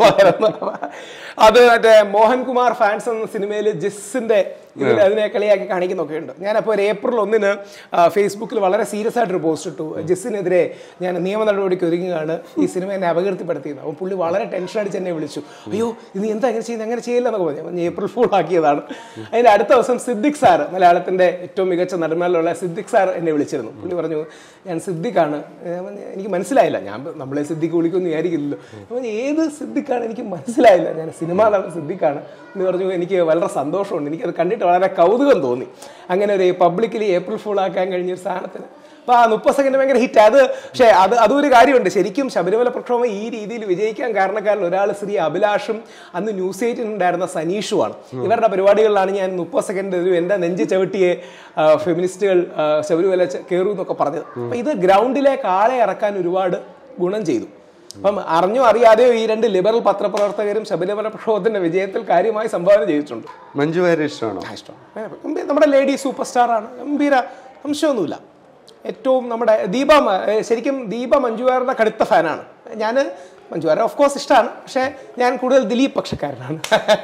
അത് മറ്റേ മോഹൻകുമാർ ഫാൻസ് എന്ന സിനിമയിൽ ജിസ്സിൻ്റെ ഇതിൽ അതിനെ കളിയാക്കി കാണിക്കുന്നൊക്കെ ഉണ്ട് ഞാനപ്പോൾ ഒരു ഏപ്രിൽ ഒന്നിന് ആ, ഫേസ്ബുക്കിൽ വളരെ സീരിയസ് ആയിട്ടൊരു പോസ്റ്റ് ഇട്ടു ജിസ്സിനെതിരെ ഞാൻ നിയമ നടപടിക്ക് ഒരുങ്ങുകയാണ് ഈ സിനിമ എന്നെ അപകീർത്തിപ്പെടുത്തിയത് അപ്പോൾ പുള്ളി വളരെ ടെൻഷൻ അടിച്ച് എന്നെ വിളിച്ചു അയ്യോ ഇത് എന്താ അങ്ങനെ ചെയ്യുന്നത് അങ്ങനെ ചെയ്യില്ല എന്നൊക്കെ പറഞ്ഞു ഞാൻ ഏപ്രിൽ ഫൂൾ ആക്കിയതാണ് അതിൻ്റെ അടുത്ത ദിവസം സിദ്ദിഖ് സാർ മലയാളത്തിൻ്റെ ഏറ്റവും മികച്ച നടന്മാരിലുള്ള സിദ്ദിഖ് സാർ എന്നെ വിളിച്ചിരുന്നു പുള്ളി പറഞ്ഞു ഞാൻ സിദ്ദിഖാണ് ഞാൻ പറഞ്ഞു, എനിക്ക് മനസ്സിലായില്ല ഞാൻ നമ്മളെ സിദ്ദിഖ് വിളിക്കുമെന്ന് വിചാരിക്കില്ലല്ലോ ഞാൻ പറഞ്ഞു, ഏത് സിദ്ദിഖാണ് എനിക്ക് മനസ്സിലായില്ല ഞാൻ സിനിമ നടൻ സിദ്ദിഖാണ് എന്ന് പറഞ്ഞു എനിക്ക് വളരെ സന്തോഷമുണ്ട് എനിക്കത് കണ്ടിട്ട് വളരെ കൗതുകം തോന്നി അങ്ങനെ ഒരു പബ്ലിക്കലി ഏപ്രിൽ ഫുൾ ആക്കാൻ കഴിഞ്ഞ ഒരു സാധനത്തിന് അപ്പോൾ ആ മുപ്പത് സെക്കൻഡ് ഭയങ്കര ഹിറ്റ് അത് പക്ഷേ അത് അതൊരു കാര്യമുണ്ട് ശരിക്കും ശബരിമല പ്രക്ഷോഭം ഈ രീതിയിൽ വിജയിക്കാൻ കാരണക്കാരിൽ ഒരാൾ ശ്രീ അഭിലാഷും അന്ന് ന്യൂസ് എയ്റ്റിനുണ്ടായിരുന്ന സനീഷുമാണ് ഇവരുടെ പരിപാടികളിലാണ് ഞാൻ മുപ്പത് സെക്കൻഡ് ഒരു എൻ്റെ നെഞ്ച് ചവിട്ടിയെ ആ, ഫെമിനിസ്റ്റുകൾ ആ, ശബരിമല ച- കയറൂ എന്നൊക്കെ പറഞ്ഞത് അപ്പോൾ ഇത് ഗ്രൗണ്ടിലേക്ക് ആളെ ഇറക്കാൻ ഒരുപാട് ഗുണം ചെയ്തു അപ്പം അറിഞ്ഞോ അറിയാതെയോ ഈ രണ്ട് ലിബറൽ പത്രപ്രവർത്തകരും ശബരിമല പ്രക്ഷോഭത്തിന്റെ വിജയത്തിൽ കാര്യമായി സംഭാവന ചെയ്തിട്ടുണ്ട് മഞ്ജു വാര്യർ ഇഷ്ടമാണോ ആ, ഇഷ്ടം ഏ, ഗംഭീര- നമ്മുടെ ലേഡി സൂപ്പർ സ്റ്റാർ ആണ് ഗംഭീര സംശയമൊന്നുമില്ല ഏറ്റവും നമ്മുടെ ദീപ മ- ഏ, ശരിക്കും ദീപ മഞ്ജുവാരുടെ കടുത്ത ഫാനാണ് ഞാൻ മഞ്ജുവാരെ ഓഫ് കോഴ്സ് ഇഷ്ടമാണ് പക്ഷേ ഞാൻ കൂടുതൽ ദിലീപ് പക്ഷക്കാരനാണ്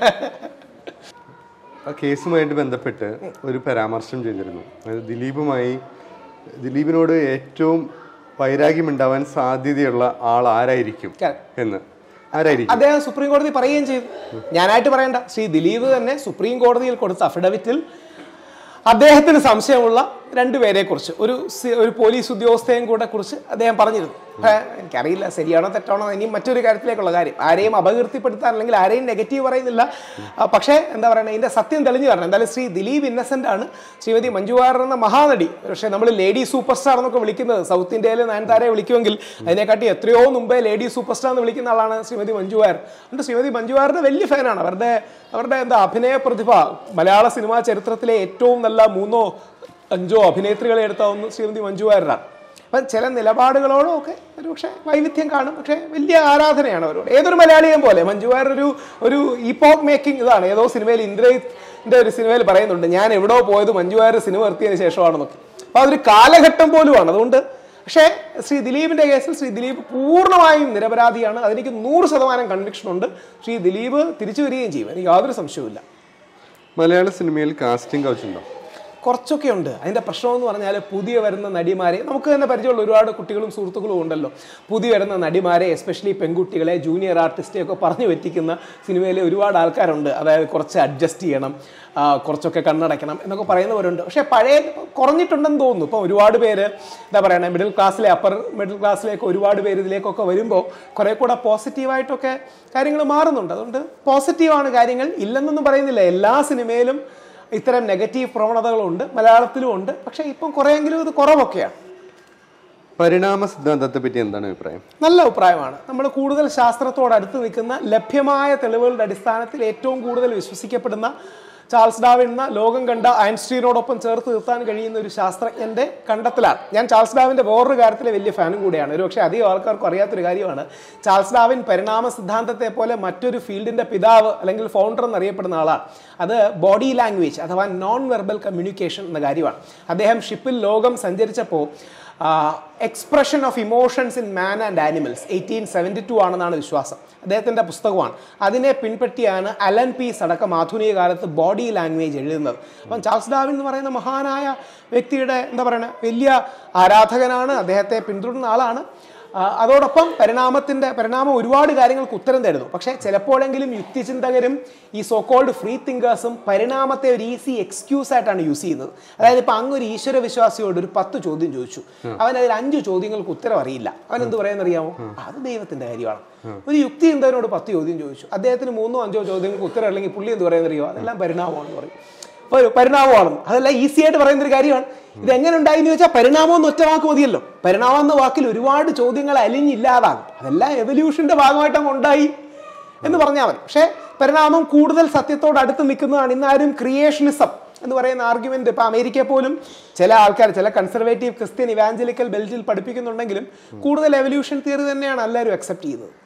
ആ കേസുമായിട്ട് ബന്ധപ്പെട്ട് ഒരു പരാമർശം ചെയ്തിരുന്നു അതായത് ദിലീപുമായി ദിലീപിനോട് ഏറ്റവും വൈരാഗ്യം ഉണ്ടാവാൻ സാധ്യതയുള്ള ആൾ ആരായിരിക്കും എന്ന് ആരായിരിക്കും അദ്ദേഹം സുപ്രീം കോടതി പറയുകയും ചെയ്തു ഞാനായിട്ട് പറയണ്ട ശ്രീ ദിലീപ് തന്നെ സുപ്രീം കോടതിയിൽ കൊടുത്ത അഫിഡവിറ്റിൽ അദ്ദേഹത്തിന് സംശയമുള്ള രണ്ടുപേരെ കുറിച്ച് ഒരു സി- ഒരു പോലീസ് ഉദ്യോഗസ്ഥയും കൂടെ കുറിച്ച് അദ്ദേഹം പറഞ്ഞിരുന്നു ഏ, എനിക്കറിയില്ല ശരിയാണോ തെറ്റാണോ ഇനി മറ്റൊരു കാര്യത്തിലേക്കുള്ള കാര്യം ആരെയും അപകീർത്തിപ്പെടുത്താൻ അല്ലെങ്കിൽ ആരെയും നെഗറ്റീവ് പറയുന്നില്ല ആ, പക്ഷേ എന്താ പറയുക ഇതിന്റെ സത്യം തെളിഞ്ഞു വരണം എന്തായാലും ശ്രീ ദിലീപ് ഇന്നസെന്റ് ആണ് ശ്രീമതി മഞ്ജു വാര്യർ എന്ന മഹാനടി പക്ഷേ നമ്മൾ ലേഡി സൂപ്പർ സ്റ്റാർ എന്നൊക്കെ വിളിക്കുന്നത് സൗത്ത് ഇന്ത്യയിലെ നയൻതാരയെ വിളിക്കുമെങ്കിൽ അതിനെക്കാട്ടി എത്രയോ മുമ്പേ ലേഡി സൂപ്പർ സ്റ്റാർ എന്ന് വിളിക്കുന്ന ആളാണ് ശ്രീമതി മഞ്ജു വാര്യർ അതുകൊണ്ട് ശ്രീമതി മഞ്ജു വാര്യരുടെ വലിയ ഫാനാണ് അവരുടെ അവരുടെ എന്താ അഭിനയ പ്രതിഭ മലയാള സിനിമാ ചരിത്രത്തിലെ ഏറ്റവും നല്ല മൂന്നോ അഞ്ചോ അഭിനേത്രികളെ എടുത്താവുന്ന ശ്രീമതി മഞ്ജു വാര്യരാണ് അപ്പം ചില നിലപാടുകളോടും ഒക്കെ ഒരു പക്ഷേ വൈവിധ്യം കാണും പക്ഷേ വലിയ ആരാധനയാണ് അവരോട് ഏതൊരു മലയാളിയും പോലെ മഞ്ജു വാര്യർ ഒരു ഒരു ഈപ്പോക്ക് മേക്കിംഗ് ഇതാണ് ഏതോ സിനിമയിൽ ഇന്ദ്രജിന്റെ ഒരു സിനിമയിൽ പറയുന്നുണ്ട് ഞാൻ എവിടോ പോയത് മഞ്ജു വാര്യർ സിനിമ നിർത്തിയതിന് ശേഷമാണെന്നൊക്കെ അപ്പോൾ അതൊരു കാലഘട്ടം പോലുമാണ് അതുകൊണ്ട് പക്ഷേ ശ്രീ ദിലീപിന്റെ കേസിൽ ശ്രീ ദിലീപ് പൂർണ്ണമായും നിരപരാധിയാണ് അതെനിക്ക് നൂറ് ശതമാനം കൺവിക്ഷൻ ഉണ്ട് ശ്രീ ദിലീപ് തിരിച്ചു വരികയും ചെയ്യും എനിക്ക് യാതൊരു സംശയവുമില്ല മലയാള സിനിമയിൽ കാസ്റ്റിംഗ് കൗച്ച് ഉണ്ടോ കുറച്ചൊക്കെ ഉണ്ട് അതിൻ്റെ പ്രശ്നം എന്ന് പറഞ്ഞാൽ പുതിയ വരുന്ന നടിമാരെ നമുക്ക് തന്നെ പരിചയമുള്ള ഒരുപാട് കുട്ടികളും സുഹൃത്തുക്കളും ഉണ്ടല്ലോ പുതിയ വരുന്ന നടിമാരെ എസ്പെഷ്യലി പെൺകുട്ടികളെ ജൂനിയർ ആർട്ടിസ്റ്റെ ഒക്കെ പറഞ്ഞു പറ്റിക്കുന്ന സിനിമയിലെ ഒരുപാട് ആൾക്കാരുണ്ട് അതായത് കുറച്ച് അഡ്ജസ്റ്റ് ചെയ്യണം ആ, കുറച്ചൊക്കെ കണ്ണടയ്ക്കണം എന്നൊക്കെ പറയുന്നവരുണ്ട് പക്ഷേ പഴയ കുറഞ്ഞിട്ടുണ്ടെന്ന് തോന്നുന്നു ഇപ്പം ഒരുപാട് പേര് എന്താ പറയുക മിഡിൽ ക്ലാസ്സിലെ അപ്പർ മിഡിൽ ക്ലാസ്സിലേക്ക് ഒരുപാട് പേര് ഇതിലേക്കൊക്കെ വരുമ്പോൾ കുറേ കൂടെ പോസിറ്റീവായിട്ടൊക്കെ കാര്യങ്ങൾ മാറുന്നുണ്ട് അതുകൊണ്ട് പോസിറ്റീവാണ് കാര്യങ്ങൾ ഇല്ലെന്നൊന്നും പറയുന്നില്ല എല്ലാ സിനിമയിലും ഇത്തരം നെഗറ്റീവ് പ്രവണതകളുണ്ട് മലയാളത്തിലും ഉണ്ട് പക്ഷേ ഇപ്പം കുറേയെങ്കിലും ഇത് കുറവൊക്കെയാണ് പരിണാമ സിദ്ധാന്തത്തെ പറ്റി എന്താണ് അഭിപ്രായം നല്ല അഭിപ്രായമാണ് നമ്മൾ കൂടുതൽ ശാസ്ത്രത്തോട് അടുത്ത് നിൽക്കുന്ന ലഭ്യമായ തെളിവുകളുടെ അടിസ്ഥാനത്തിൽ ഏറ്റവും കൂടുതൽ വിശ്വസിക്കപ്പെടുന്ന ചാൾസ് ഡാവിൻ എന്ന ലോകം കണ്ട ഐൻസ്റ്റീനോടൊപ്പം ചേർത്ത് നിർത്താൻ കഴിയുന്ന ഒരു ശാസ്ത്രജ്ഞന്റെ കണ്ടെത്തലാണ് ഞാൻ ചാൾസ് ഡാവിന്റെ വേറൊരു കാര്യത്തിലെ വലിയ ഫാനും കൂടിയാണ് ഒരു പക്ഷേ അധികം ആൾക്കാർക്കും അറിയാത്തൊരു കാര്യമാണ് ചാൾസ് ഡാവിൻ പരിണാമ സിദ്ധാന്തത്തെ പോലെ മറ്റൊരു ഫീൽഡിന്റെ പിതാവ് അല്ലെങ്കിൽ ഫൗണ്ടർ എന്നറിയപ്പെടുന്ന ആളാണ് അത് ബോഡി ലാംഗ്വേജ് അഥവാ നോൺ വെർബൽ കമ്മ്യൂണിക്കേഷൻ എന്ന കാര്യമാണ് അദ്ദേഹം ഷിപ്പിൽ ലോകം സഞ്ചരിച്ചപ്പോൾ expression of emotions in man and animals eighteen seventy two ആണെന്നാണ് വിശ്വാസം അദ്ദേഹത്തിൻ്റെ പുസ്തകമാണ് അതിനെ പിൻപറ്റിയാണ് അലൻ പീസ് അടക്കം ആധുനിക കാലത്ത് ബോഡി ലാംഗ്വേജ് എഴുതുന്നത് അപ്പം ചാൾസ് ഡാവിൻ എന്ന് പറയുന്ന മഹാനായ വ്യക്തിയുടെ എന്താ പറയുക വലിയ ആരാധകനാണ് അദ്ദേഹത്തെ പിന്തുടരുന്ന ആളാണ് ആ, അതോടൊപ്പം പരിണാമത്തിന്റെ പരിണാമം ഒരുപാട് കാര്യങ്ങൾക്ക് ഉത്തരം തരുന്നു പക്ഷേ ചിലപ്പോഴെങ്കിലും യുക്തിചിന്തകരും ഈ സോക്കോൾഡ് ഫ്രീ തിങ്കേഴ്സും പരിണാമത്തെ ഒരു ഈസി എക്സ്ക്യൂസ് ആയിട്ടാണ് യൂസ് ചെയ്യുന്നത് അതായത് ഇപ്പൊ അങ്ങ് ഒരു ഈശ്വര വിശ്വാസിയോട് ഒരു പത്ത് ചോദ്യം ചോദിച്ചു അവൻ അതിൽ അഞ്ച് ചോദ്യങ്ങൾക്ക് ഉത്തരം അറിയില്ല അവൻ എന്ത് പറയുന്ന അറിയാമോ അത് ദൈവത്തിന്റെ കാര്യമാണ് ഒരു യുക്തി ചിന്തകനോട് പത്ത് ചോദ്യം ചോദിച്ചു അദ്ദേഹത്തിന് മൂന്നോ അഞ്ചോ ചോദ്യങ്ങൾക്ക് ഉത്തരം അല്ലെങ്കിൽ പുള്ളി എന്ത് പറയുന്ന അറിയോ അതെല്ലാം പരിണാമമാണെന്ന് പറയും അപ്പോൾ ഒരു പരിണാമമാണ് അതല്ല ഈസി ആയിട്ട് പറയുന്ന ഒരു കാര്യമാണ് ഇത് എങ്ങനെ ഉണ്ടായി എന്ന് ചോദിച്ചാൽ പരിണാമം എന്ന് ഒറ്റ വാക്ക് മതിയല്ലോ പരിണാമം എന്ന വാക്കിൽ ഒരുപാട് ചോദ്യങ്ങൾ അലിഞ്ഞില്ലാതാകും അതെല്ലാം എവല്യൂഷന്റെ ഭാഗമായിട്ട് അങ്ങ് ഉണ്ടായി എന്ന് പറഞ്ഞാൽ മതി പക്ഷേ പരിണാമം കൂടുതൽ സത്യത്തോട് അടുത്ത് നിൽക്കുന്നതാണ് ഇന്നാരും ക്രിയേഷനിസം എന്ന് പറയുന്ന ആർഗ്യുമെന്റ് ഇപ്പൊ അമേരിക്കയിൽ പോലും ചില ആൾക്കാർ ചില കൺസർവേറ്റീവ് ക്രിസ്ത്യൻ ഇവാഞ്ചലിക്കൽ ബെൽറ്റിൽ പഠിപ്പിക്കുന്നുണ്ടെങ്കിലും കൂടുതൽ എവല്യൂഷൻ തിയറി തന്നെയാണ് എല്ലാവരും അക്സെപ്റ്റ് ചെയ്യുന്നത്